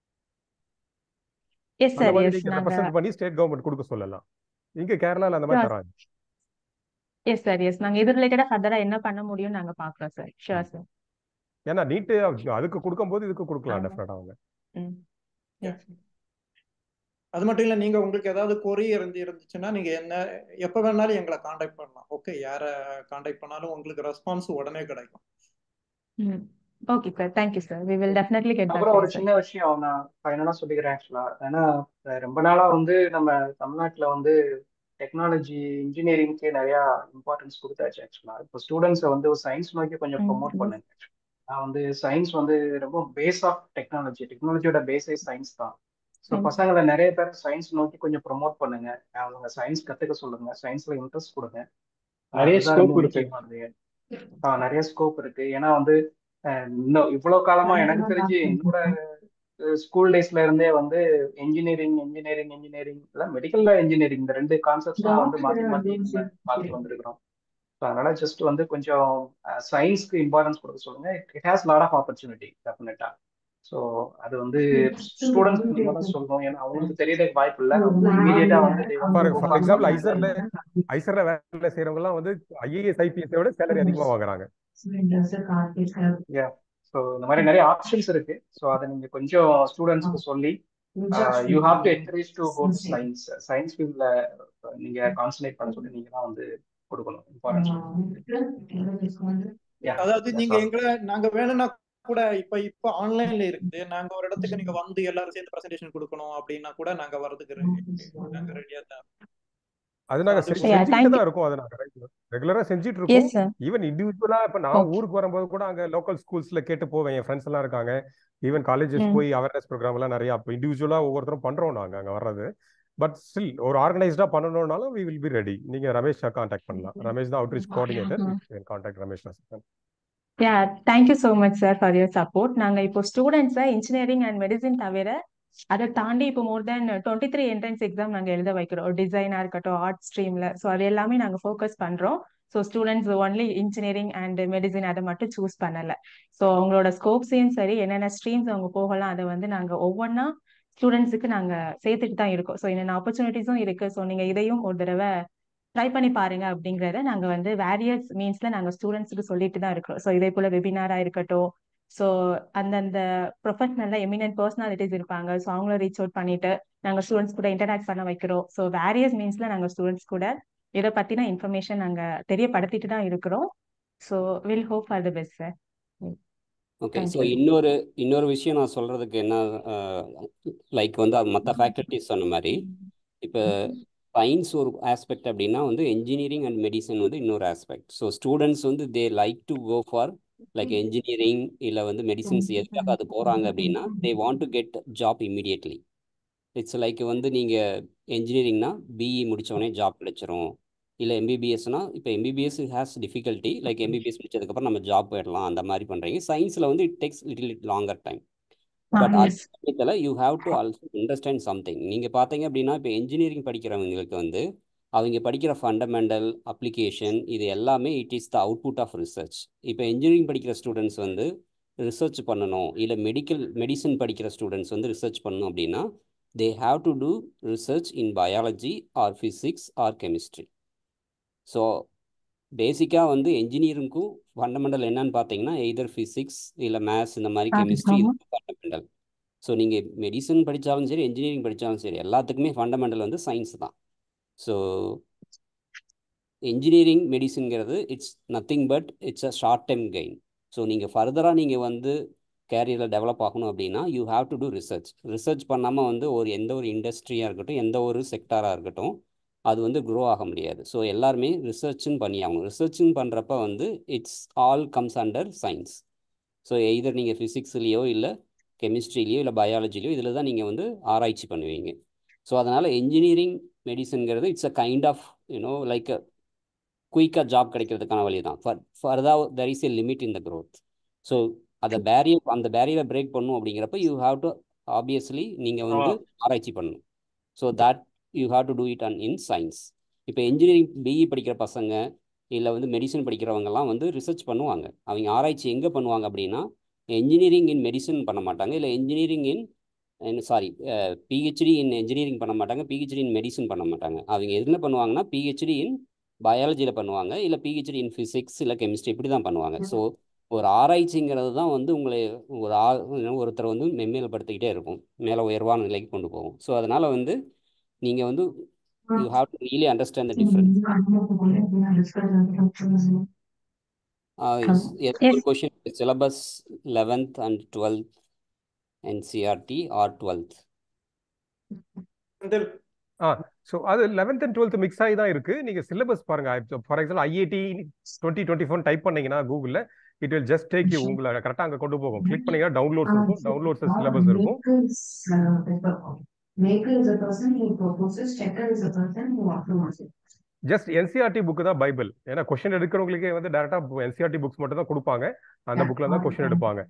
எஸ் அந்த சார் மாதிரி எஸ் நீங்க நாங்க ரெப்ரசென்ட் பண்ணி ஸ்டேட் கவர்மெண்ட் கொடுக்க சொல்லலாம் இங்க கேரளால அந்த மாதிரி Sure. தராங்க எஸ் சார் எஸ் நாங்க இது ரிலேட்டடா ஃபர்தரா என்ன பண்ண முடியும்னு நாங்க பாக்குறோம் சார் ஷூர் சார் ஏன்னா நீட்டு அதுக்கு கொடுக்கும்போது இதுக்கு கொடுக்கலாம் ஆமா. டெஃபினட்டா அவங்க ம் எஸ் அது மட்டும் இல்ல நீங்க உங்களுக்கு ஏதாவது கொரி இருந்து இருந்துச்சுன்னா நீங்க என்ன எப்ப வேணாலும் எங்களை காண்டாக்ட் பண்ணலாம் ஓகே யார காண்டாக்ட் பண்ணாலும் உங்களுக்கு ரெஸ்பான்ஸ் உடனே கிடைக்கும் ம் okay sir thank you sir we will definitely get back அப்புறம் டு ஒரு சார் சின்ன விஷயம் நான் ஃபைனலாக சொல்லிக்கிறேன் ஆக்சுவலா ஏன்னா அஹ் ரொம்ப நாளா வந்து நம்ம தமிழ்நாட்டுல வந்து டெக்னாலஜி இன்ஜினியரிங்க்கே நிறையா இம்பார்ட்டன்ஸ் கொடுத்தாச்சு ஆக்சுவலாக இப்போ ஸ்டூடெண்ட்ஸை வந்து சயின்ஸ் நோக்கி கொஞ்சம் ப்ரொமோட் பண்ணுங்க நான் வந்து சயின்ஸ் வந்து ரொம்ப பேஸ் ஆஃப் டெக்னாலஜி டெக்னாலஜியோட பேஸே சயின்ஸ் தான் ஸோ பசங்களை நிறைய பேர் சயின்ஸ் நோக்கி கொஞ்சம் ப்ரொமோட் பண்ணுங்க அவங்க சயின்ஸ் கற்றுக்க சொல்லுங்க சயின்ஸ்ல இன்ட்ரெஸ்ட் கொடுங்க நிறைய அதுதான் ஸ்கோப் ரொம்ப இருக்கு முக்கியமானது ஆ நிறைய ஸ்கோப் இருக்கு ஏன்னா வந்து அஹ், இன்னும் இவ்வளவு காலமா எனக்கு தெரிஞ்சு என்னோட ஸ்கூல் டேஸ்ல இருந்தே வந்து இன்ஜினியரிங் இன்ஜினியரிங் இன்ஜினியரிங் இல்லை மெடிக்கல்ல இன்ஜினியரிங் இந்த ரெண்டு கான்செப்ட்ஸ் தான் வந்து மாத்தி மாத்தி நம்ம பார்த்து வந்திருக்கிறோம் ஸோ அதனால ஜஸ்ட் வந்து கொஞ்சம் சயின்ஸ்க்கு இம்பார்ட்டன்ஸ் கொடுக்க சொல்லுங்க it has lot of opportunity டெஃபினட்டா ஸோ அது வந்து ஸ்டூடெண்ட்ஸ்க்கு நீங்க தான் சொல்லணும் ஏன்னா அவங்களுக்கு தெரியறதுக்கு வாய்ப்பு இல்லை இமீடியட்டா வந்து they want to for go for for example something. ஐசர்ல ஐசர்ல வேலை செய்யறவங்க எல்லாம் வந்து ஐஏஎஸ் ஐபிஎஸ் விட சேலரி அதிகமா வாங்குறாங்க யா ஸோ இந்த மாதிரி நிறைய ஆப்ஷன்ஸ் இருக்கு ஸோ அதை நீங்க கொஞ்சம் ஸ்டூடெண்ட்ஸ்க்கு சொல்லி you have to encourage to go to science science ஃபீல்ட்ல நீங்க கான்சன்ட்ரேட் பண்ண சொல்லி நீங்க தான் வந்து கொடுக்கணும் இம்பார்ட்டன்ஸ் யா அதாவது நீங்க that's all. எங்களை நாங்க வேணும்னா கூட இப்ப இப்ப ஆன்லைன்ல இருக்குது நாங்க ஒரு இடத்துக்கு நீங்க வந்து எல்லாரும் சேர்ந்து பிரசன்டேஷன் கொடுக்கணும் அப்படின்னா கூட நாங்க வரதுக்கு ரெ- நாங்க ரெடியா தான் அது நாங்க அது செ- Yeah, செஞ்சுக்கிட்டு thank you. தான் இருக்கோம் அது நாங்க ரெகுலரா செஞ்சுட்டு Yes, இருக்கோம் sir. ஈவன் இண்டிவிஜுவலா இப்ப நான் Okay. ஊருக்கு வரும்போது கூட அங்க லோக்கல் ஸ்கூல்ஸ்ல கேட்டு போவேன் என் ஃப்ரெண்ட்ஸ் எல்லாம் இருக்காங்க ஈவன் காலேஜஸ் ம். போய் அவேர்னஸ் ப்ரோக்ராம் எல்லாம் நிறைய அப்போ இண்டிவிஜுவலா ஒவ்வொருத்தரும் பண்றோம் நாங்க அங்க வர்றது பட் ஸ்டில் ஒரு ஆர்கனைஸ்டா பண்ணணும்னாலும் வி வில் பி ரெடி நீங்க ரமேஷ் கான்டாக்ட் பண்ணலாம் ரமேஷ் தான் outreach coordinator Mhm. Contact Ramesh Nasan yeah thank you so much sir for your support நாங்கள் இப்போ ஸ்டூடெண்ட்ஸை இன்ஜினியரிங் அண்ட் மெடிசின் தவிர அதை தாண்டி இப்போ more then twenty three entrance exam நாங்கள் எழுத வைக்கிறோம் டிசைனாக இருக்கட்டும் ஆர்ட் ஸ்ட்ரீமில் ஸோ அது எல்லாமே நாங்கள் ஃபோக்கஸ் பண்ணுறோம் so students only engineering and medicine அதை மட்டும் சூஸ் பண்ணலை ஸோ அவங்களோட ஸ்கோப்ஸையும் சரி என்னென்ன ஸ்ட்ரீம்ஸ் அவங்க போகலாம் அதை வந்து நாங்கள் ஒவ்வொன்றா ஸ்டூடெண்ட்ஸுக்கு நாங்கள் சேர்த்துட்டு தான் இருக்கோம் ஸோ என்னென்ன ஆப்பர்ச்சுனிட்டிஸும் இருக்குது ஸோ நீங்கள் இதையும் ஒரு தடவை ட்ரை பண்ணி பாருங்க அப்படிங்கறத நாங்க வந்து வேரியஸ் மீன்ஸ்ல நாங்க ஸ்டூடெண்ட்ஸுக்கு சொல்லிட்டு தான் இருக்கிறோம் ஸோ இதே போல வெபினாரா இருக்கட்டும் ஸோ அந்தந்த ப்ரொஃபஷனல்ல எமினன்ட் பர்சனாலிட்டிஸ் இருப்பாங்க ஸோ அவங்கள ரீச் அவுட் பண்ணிட்டு நாங்க ஸ்டூடெண்ட்ஸ் கூட இன்டராக்ட் பண்ண வைக்கிறோம் ஸோ வேரியஸ் மீன்ஸ்ல நாங்க ஸ்டூடெண்ட்ஸ் கூட இதை பத்தின இன்ஃபர்மேஷன் நாங்க தெரியப்படுத்திட்டு தான் இருக்கிறோம் so will hope for the best sir okay so thank you இன்னொரு இன்னொரு விஷயம் நான் சொல்கிறதுக்கு என்ன லைக் வந்து அது மற்ற ஃபேக்கல்ட்டிஸ் சொன்ன மாதிரி இப்போ சயின்ஸ் ஒரு ஆஸ்பெக்ட் அப்படின்னா வந்து என்ஜினியரிங் அண்ட் மெடிசன் வந்து இன்னொரு ஆஸ்பெக்ட் ஸோ ஸ்டூடெண்ட்ஸ் வந்து they like to go for like engineering இல்லை வந்து மெடிசின்ஸ் எதுக்காக அது போகிறாங்க அப்படின்னா they want to get job immediately it's like வந்து நீங்கள் என்ஜினியரிங்னா பிஇ முடித்தோடனே ஜாப் கிடைச்சிரும் இல்லை எம்பிபிஎஸ்னா இப்போ MBBS has difficulty like MBBS முடிச்சதுக்கப்புறம் நம்ம ஜாப் போயிடலாம் அந்த மாதிரி பண்ணுறீங்க சயின்ஸில் வந்து it takes little longer time but அது எஸ் சமயத்தில் you have to also understand something நீங்கள் பார்த்தீங்க அப்படின்னா இப்போ என்ஜினியரிங் படிக்கிறவங்களுக்கு வந்து அவங்க படிக்கிற ஃபண்டமெண்டல் அப்ளிகேஷன் இது எல்லாமே it is the output of research இப்போ இன்ஜினியரிங் படிக்கிற ஸ்டூடெண்ட்ஸ் வந்து ரிசர்ச் பண்ணணும் இல்லை மெடிக்கல் மெடிசன் படிக்கிற ஸ்டூடெண்ட்ஸ் வந்து ரிசர்ச் பண்ணணும் அப்படின்னா they have to do research in biology or physics or chemistry so பேசிக்காக வந்து என்ஜினியரிங்க்கும் ஃபண்டமெண்டல் என்னன்னு பார்த்தீங்கன்னா எய்தர் ஃபிசிக்ஸ் இல்லை மேத்ஸ் இந்த மாதிரி கெமிஸ்ட்ரி ஆமா இது ஃபண்டமெண்டல் ஸோ நீங்கள் மெடிசன் படித்தாலும் சரி என்ஜினியரிங் படித்தாலும் சரி எல்லாத்துக்குமே ஃபண்டமெண்டல் வந்து சயின்ஸ் தான் ஸோ என்ஜினியரிங் மெடிசன்கிறது it's nothing but it's a short time gain so நீங்கள் ஃபர்தராக நீங்கள் வந்து கேரியரில் டெவலப் ஆகணும் அப்படின்னா you have to do research research பண்ணாமல் வந்து ஒரு எந்த ஒரு இண்டஸ்ட்ரியாக இருக்கட்டும் எந்த ஒரு செக்டாராக இருக்கட்டும் அது வந்து க்ரோ ஆக முடியாது ஸோ எல்லாருமே ரிசர்ச்னு பண்ணி ஆகணும் ரிசர்ச்னு பண்ணுறப்ப வந்து it's all comes under science so either நீங்கள் ஃபிசிக்ஸ்லேயோ இல்லை கெமிஸ்ட்ரிலேயோ இல்லை பயாலஜிலையோ இதில் தான் நீங்கள் வந்து ஆராய்ச்சி பண்ணுவீங்க ஸோ அதனால் என்ஜினியரிங் மெடிசன்கிறது it's a kind of you know like குயிக்காக ஜாப் கிடைக்கிறதுக்கான வழி தான் fur further there is a limit in the growth so அதை பேரியர் அந்த பேரியரை பிரேக் பண்ணும் அப்படிங்கிறப்ப யூ ஹாவ் டு ஆப்வியஸ்லி நீங்கள் வந்து ஆராய்ச்சி பண்ணணும் so that you have to do it an in science இப்போ இன்ஜினியரிங் பிஇ படிக்கிற பசங்க இல்லை வந்து மெடிசன் படிக்கிறவங்கலாம் வந்து ரிசர்ச் பண்ணுவாங்க அவங்க ஆராய்ச்சி எங்கே பண்ணுவாங்க அப்படின்னா என்ஜினியரிங் இன் மெடிசன் பண்ண மாட்டாங்க இல்லை engineering in sorry PhD in engineering பண்ண மாட்டாங்க பிஹெச்டி இன் மெடிசன் பண்ண மாட்டாங்க அவங்க எதில் பண்ணுவாங்கன்னா பிஹெச்டி இன் பயாலஜியில் பண்ணுவாங்க இல்லை பிஹெச்டி இன் ஃபிசிக்ஸ் இல்லை கெமிஸ்ட்ரி இப்படி தான் பண்ணுவாங்க ஸோ ஒரு ஆராய்ச்சிங்கிறது தான் வந்து உங்களை ஒரு ஆ ஒருத்தர் வந்து மென்மேல்படுத்திக்கிட்டே இருக்கும் மேலே உயர்வான நிலைக்கு கொண்டு போகும் ஸோ அதனால் வந்து நீங்கள் வந்து you have to really understand the difference yes yes question syllabus eleventh and twelfth NCERT or twelfth Senthil ஆ ஸோ அது லெவன்த் அண்ட் டுவெல்த் மிக்ஸ் ஆகி தான் இருக்கு நீங்க சிலபஸ் பாருங்க for example IIT twenty twenty four type பண்ணீங்கன்னா கூகுளில் it will just take you உங்களை கரெக்டாக அங்கே கொண்டு போகும் கிளிக் பண்ணீங்கன்னா டவுன்லோட்ஸ் இருக்கும் டவுன்லோட்ஸ் சிலபஸ் இருக்கும் Maker is a person who proposes, checker is a person who approves it. Just NCERT book தான் பைபிள் ஏன்னா கொஸ்டின் எடுக்கிறவங்களுக்கே வந்து டேரக்டா என்சிஆர்டி புக்ஸ் மட்டும் தான் கொடுப்பாங்க அந்த புக்ல தான் கொஸ்டின் எடுப்பாங்க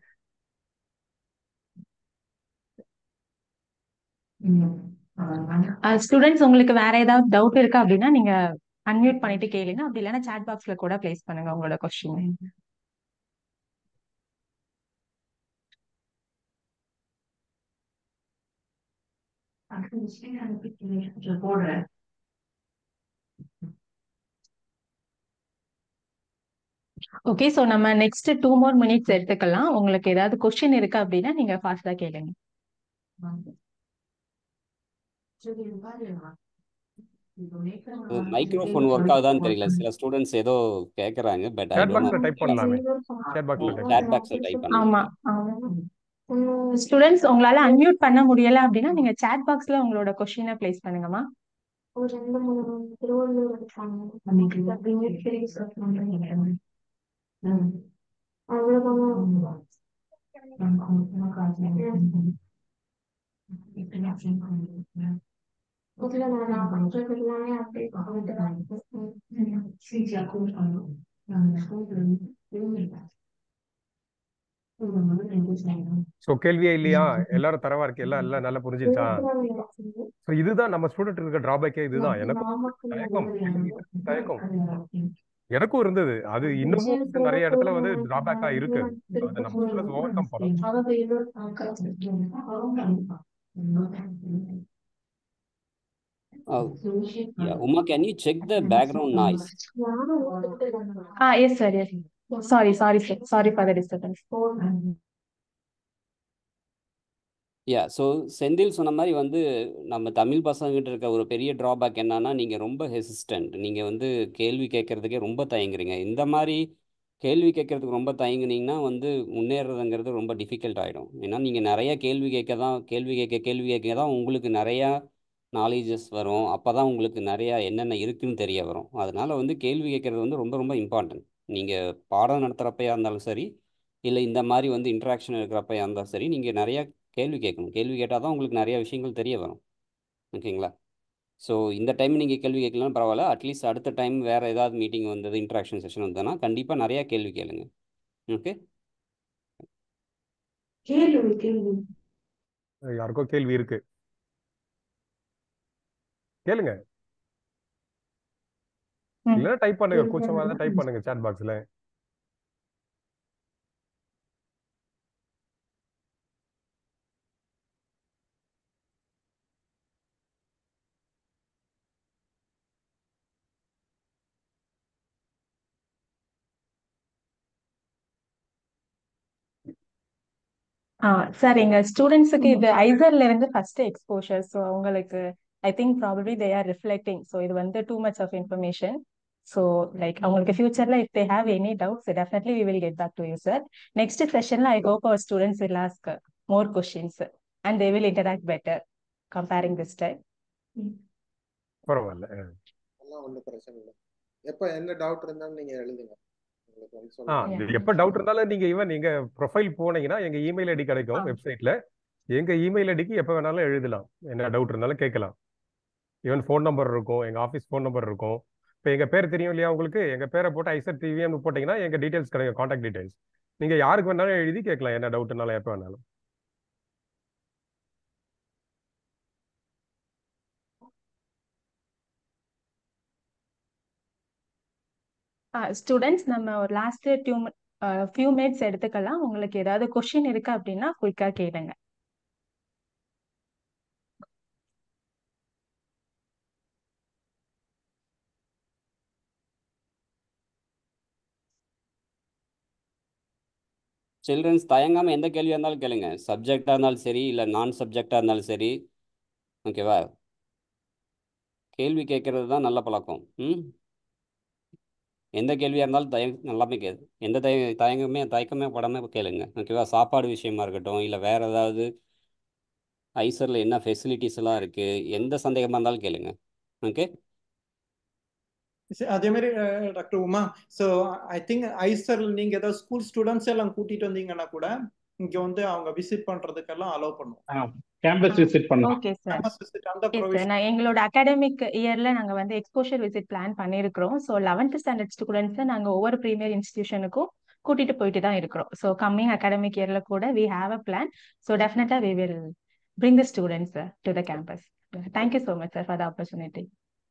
ஸ்டூடெண்ட்ஸ் உங்களுக்கு வேற ஏதாவது டவுட் இருக்கு அப்படின்னா நீங்க அன்மியூட் பண்ணிட்டு கேளுங்க அப்படி இல்லைன்னா சாட் பாக்ஸ்ல கூட பிளேஸ் பண்ணுங்க உங்களோட கொஸ்டின் போடுறேன் ஓகே ஸோ நம்ம நெக்ஸ்ட் டூ மோர் மினிட்ஸ் எடுத்துக்கலாம் உங்களுக்கு ஏதாவது கொஸ்டின் இருக்கு அப்படின்னா நீங்க ஃபாஸ்டா கேளுங்க மைக்ரோஃபோன் ஒர்க் ஆகுதான்னு தெரியல சில ஸ்டூடெண்ட்ஸ் ஏதோ கேக்குறாங்க பட் ஐ சேட் டோன்ட் பாக்ஸ்ல டைப் பண்ணலாமே சேட் பாக்ஸ்ல டைப் சாட் பாக்ஸ்ல டைப் பண்ணுங்க ஆமா ஸ்டூடெண்ட்ஸ் உங்களால அன்மியூட் பண்ண முடியல அப்படின்னா நீங்க சாட் பாக்ஸ்ல உங்களோட கொஸ்டினை பிளேஸ் பண்ணுங்கம்மா ஒரு ரெண்டு மூணு திருவள்ளூர் இருக்காங்க இதுல நான் பண்றது எல்லாமே அப்படியே ஸோ கேள்வியே இல்லையா எல்லாரும் தரவா இருக்கு எல்லாம் எல்லாம் நல்லா புரிஞ்சிருச்சா ஸோ இதுதான் நம்ம ஸ்டூடெண்ட் இருக்க டிராபேக்கே இதுதான் எனக்கும் தயக்கம் தயக்கம் எனக்கும் இருந்தது அது இன்னமும் வந்து நிறைய இடத்துல வந்து டிராபேக்கா இருக்கு அது நம்ம ஸ்டூடெண்ட்ஸ் ஓவர் கம் பண்ணணும் Oh, yeah. Uma, can you check the background noise? Ah, yes, sir. Yes. Sorry, sorry, sir. Sorry for the disturbance. Yeah so Senthil சொன்ன மாதிரி வந்து நம்ம தமிழ் பசங்கிட்ட இருக்க ஒரு பெரிய ட்ராபேக் என்னன்னா நீங்கள் ரொம்ப ஹெசிஸ்டன்ட் நீங்கள் வந்து கேள்வி கேட்கறதுக்கே ரொம்ப தயங்குறீங்க இந்த மாதிரி கேள்வி கேட்கறதுக்கு ரொம்ப தயங்குனீங்கன்னா வந்து முன்னேறதுங்கிறது ரொம்ப டிஃபிகல்ட் ஆகிடும் ஏன்னா நீங்கள் நிறைய கேள்வி கேட்க தான் கேள்வி கேட்க கேள்வி கேட்க தான் உங்களுக்கு நிறையா நாலேஜஸ் வரும் அப்போ தான் உங்களுக்கு நிறையா என்னென்ன இருக்குன்னு தெரிய வரும் அதனால் வந்து கேள்வி கேட்குறது வந்து ரொம்ப ரொம்ப இம்பார்ட்டன்ட் நீங்கள் பாடம் நடத்துகிறப்பையா இருந்தாலும் சரி இல்லை இந்த மாதிரி வந்து இன்ட்ராக்ஷன் இருக்கிறப்பையா இருந்தாலும் சரி நீங்கள் நிறையா கேள்வி கேட்கணும் கேள்வி கேட்டால் தான் உங்களுக்கு நிறைய விஷயங்கள் தெரிய வரும் ஓகேங்களா ஸோ இந்த டைம் நீங்கள் கேள்வி கேட்கலாம் பரவாயில்ல அட்லீஸ்ட் அடுத்த டைம் வேறு ஏதாவது மீட்டிங் வந்தது இன்ட்ராக்ஷன் செஷன் வந்ததுன்னா கண்டிப்பாக நிறையா கேள்வி கேளுங்க ஓகே கேள்வி கேள்வி யாருக்கோ கேள்வி இருக்கு கேளுங்க ம். இல்லைன்னா டைப் பண்ணுங்க கூச்சமா இருந்தா டைப் பண்ணுங்க சாட் பாக்ஸ்ல ஆ சார் எங்க ஸ்டூடெண்ட்ஸுக்கு இது ஐசர்ல இருந்து ஃபர்ஸ்ட் எக்ஸ்போஷர் ஸோ அவங்களுக்கு I think probably they are reflecting so இது வந்து too much of information so like அவங்களுக்கு ஃபியூச்சர்ல if they have any doubts definitely we will get back to you sir next செஷன்ல I hope our students will ask more questions and they will interact better comparing this time பரவாயில்ல அதெல்லாம் ஒன்றும் பிரச்சனை இல்லை எப்போ என்ன டவுட் இருந்தாலும் நீங்கள் எழுதுங்க உங்களுக்கு வந்து ஆ சொல்லுங்க இது எப்ப டவுட் இருந்தாலும் நீங்க ஈவன் நீங்க ப்ரொஃபைல் போனீங்கன்னா எங்க இமெயில் ஐடி கிடைக்கும் வெப்சைட்ல எங்க இமெயில் ஐடிக்கு எப்ப வேணாலும் எழுதலாம் என்ன டவுட் இருந்தாலும் கேட்கலாம் ஈவன் ஃபோன் நம்பர் இருக்கும் எங்க ஆஃபீஸ் ஃபோன் நம்பர் இருக்கும் இப்போ எங்க பேர் தெரியும் இல்லையா உங்களுக்கு எங்க பேரை போட்டு ஐசர் டிவிஎம் போட்டீங்கன்னா எங்க டீடைல்ஸ் கிடைக்கும் காண்டாக்ட் டீடைல்ஸ் நீங்க யாருக்கு வேணாலும் எழுதி கேட்கலாம் என்ன டவுட்னாலும் எப்ப வேணாலும் ஸ்டூடெண்ட்ஸ் நம்ம ஒரு லாஸ்ட் டியூ ஃபியூ மினிட்ஸ் எடுத்துக்கலாம் உங்களுக்கு ஏதாவது கொஸ்டின் இருக்கு அப்படின்னா குயிக்கா கேளுங்க சில்ட்ரன்ஸ் தயங்காமல் எந்த கேள்வியாக இருந்தாலும் கேளுங்க சப்ஜெக்டாக இருந்தாலும் சரி இல்லை நான் சப்ஜெக்டாக இருந்தாலும் சரி ஓகேவா கேள்வி கேட்கறது தான் நல்ல பழக்கம் ம் எந்த கேள்வியாக இருந்தாலும் தய நல்லாமே கே எந்த தய தயங்கமே தயக்கமே படாமல் கேளுங்க ஓகேவா சாப்பாடு விஷயமா இருக்கட்டும் இல்லை வேறு ஏதாவது ஐசரில் என்ன ஃபெசிலிட்டிஸ் எல்லாம் இருக்குது எந்த சந்தேகமாக இருந்தாலும் கேளுங்க ஓகே சரி, அதே மாதிரி ah, doctor Uma so I think IISER நீங்க ஏதாவது ஸ்கூல் ஸ்டூடெண்ட்ஸ் எல்லாம் கூட்டிட்டு வந்தீங்கன்னா கூட இங்க வந்து அவங்க விசிட் பண்றதுக்கெல்லாம் அலோவ் பண்ணுவோம் கேம்பஸ் விசிட் பண்ணலாம் ஓகே சார் கேம்பஸ் விசிட் அந்த எஸ் சார் ப்ரொவிஷன் நான் எங்களோட அகாடமிக் இயர்ல நாங்க வந்து எக்ஸ்போஷர் விசிட் பிளான் பண்ணியிருக்கிறோம் ஸோ லெவன்த் ஸ்டாண்டர்ட் ஸ்டூடெண்ட்ஸை நாங்க ஒவ்வொரு ப்ரீமியர் இன்ஸ்டிடியூஷனுக்கும் கூட்டிட்டு போயிட்டு தான் இருக்கிறோம் ஸோ கம்மிங் அகாடமிக் இயர்ல கூட we have a plan so டெஃபினட்டா we will bring the students uh, to the campus. Thank you so much, sir, for the opportunity.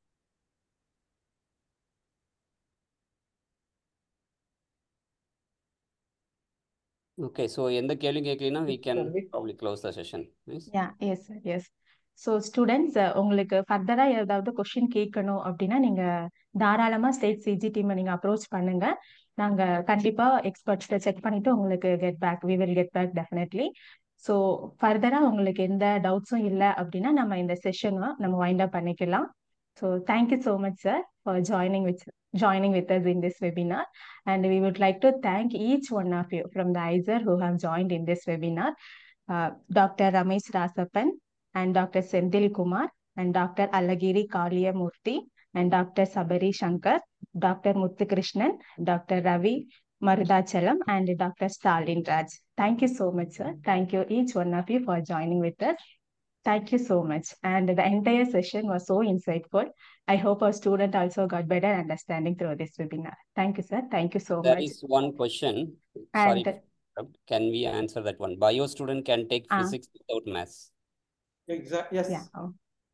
Okay so எந்த கேள்வியும் கேட்கலனா we can probably close the session Yes? Yeah, yes, sir, yes. So students உங்களுக்கு ஃபர்தரா ஏதாவது question கேட்கணும் அப்படின்னா நீங்க தாராளமா ஸ்டேட் சிஜி டீமை நீங்க அப்ரோச் பண்ணுங்க நாங்க கண்டிப்பா எக்ஸ்பர்ட்ஸ்ல செக் பண்ணிட்டு உங்களுக்கு get back we will get back definitely so ஃபர்தரா உங்களுக்கு எந்த டவுட்ஸும் இல்லை அப்படின்னா நம்ம இந்த செஷனை நம்ம வைண்ட் அப் பண்ணிக்கலாம் so thank you so much sir for joining with joining with us in this webinar and we would like to thank each one of you from the ISER who have joined in this webinar uh, Dr. Ramesh Rasapan and Dr. Senthil Kumar and Dr. Alagiri Kaliyamurthy and Dr. Sabari Shankar, Dr. Muthukrishnan, Dr. Ravi Marudachalam and Dr. Stalin Raj. Thank you so much, sir. Thank you each one of you for joining with us. Thank you so much. And the entire session was so insightful. I hope our student also got better understanding through this webinar. Thank you, sir. Thank you so There much. is one question. Sorry, And to interrupt. can we answer that one? Bio student can take Ah. physics without maths. Exact yes yeah, oh,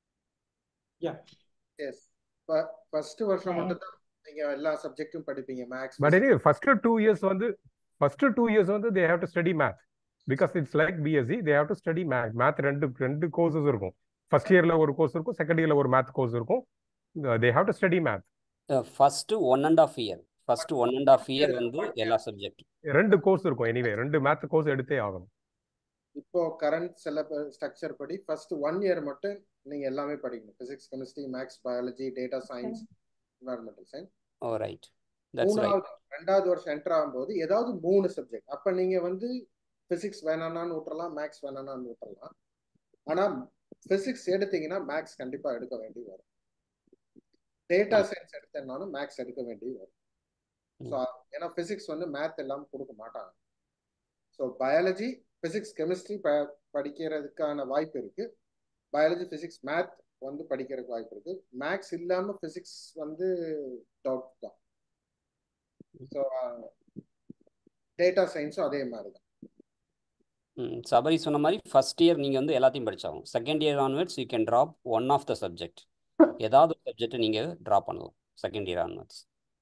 yeah yes first வருஷம் Yeah. மட்டும் தான் நீங்க எல்லா சப்ஜெக்டும் படிப்பீங்க maths but anyway first two years வந்து first two years வந்து they have to study math because it's like BSc they have to study math math ரெண்டு ரெண்டு கோர்சஸ் இருக்கும் ஃபர்ஸ்ட் இயர்ல ஒரு கோர்ஸ் இருக்கும் செகண்ட் இயர்ல ஒரு மேத் கோர்ஸ் இருக்கும் they have to study math Uh, first one and a half year. First one and a half year வந்து எல்லா சப்ஜெக்ட் ரெண்டு கோர்ஸ் இருக்கும் எனிவே ரெண்டு மேத் கோர்ஸ் எடுத்தே ஆகணும் இப்போ கரண்ட் சிலபஸ் ஸ்ட்ரக்சர் படி ஃபர்ஸ்ட் ஒன் இயர் மட்டும் நீங்க எல்லாமே படிக்கணும் physics chemistry maths biology data science environmental science oh right that's right மூணாவது ரெண்டாவது வருஷம் என்டர் ஆகும்போது ஏதாவது மூணு சப்ஜெக்ட் அப்ப நீங்க வந்து பிசிக்ஸ் வேணாம்னு விட்டுறலாம் மேக்ஸ் வேணாம்னு விட்டுறலாம் ஆனா பிசிக்ஸ் எடுத்தீங்கன்னா மேக்ஸ் கண்டிப்பா எடுக்க வேண்டி வரும் டேட்டா சயின்ஸ் எடுத்தேன்னாலும் மேக்ஸ் எடுக்க வேண்டி வரும் ஸோ ஏன்னா பிசிக்ஸ் வந்து மேத் எல்லாம் கொடுக்க மாட்டாங்க ஸோ பயாலஜி பிசிக்ஸ் கெமிஸ்ட்ரி ப படிக்கிறதுக்கான வாய்ப்பு இருக்கு பயாலஜி பிசிக்ஸ் மேத் வந்து படிக்கிறதுக்கு வாய்ப்பு இருக்கு மேக்ஸ் இல்லாம பிசிக்ஸ் வந்து டவுட் தான் ஸோ டேட்டா சயின்ஸும் அதே மாதிரி தான் ம் சபரி சொன்ன மாதிரி ஃபர்ஸ்ட் இயர் நீங்கள் வந்து எல்லாத்தையும் படிச்சாகும் second year onwards you can drop one of the subject ஏதாவது ஒரு சப்ஜெக்டை நீங்கள் ட்ராப் பண்ணலாம் second year onwards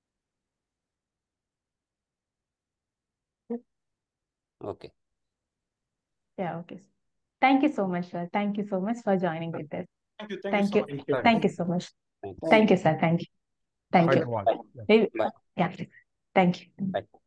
okay yeah, okay. Thank you so much, sir. Thank you so much for joining with us. Thank you Thank you. Thank you so much Thank you so much. Thank you. Thank you, sir. Thank you. Thank Bye you. to all. We- Bye. Yeah, thank you. Bye.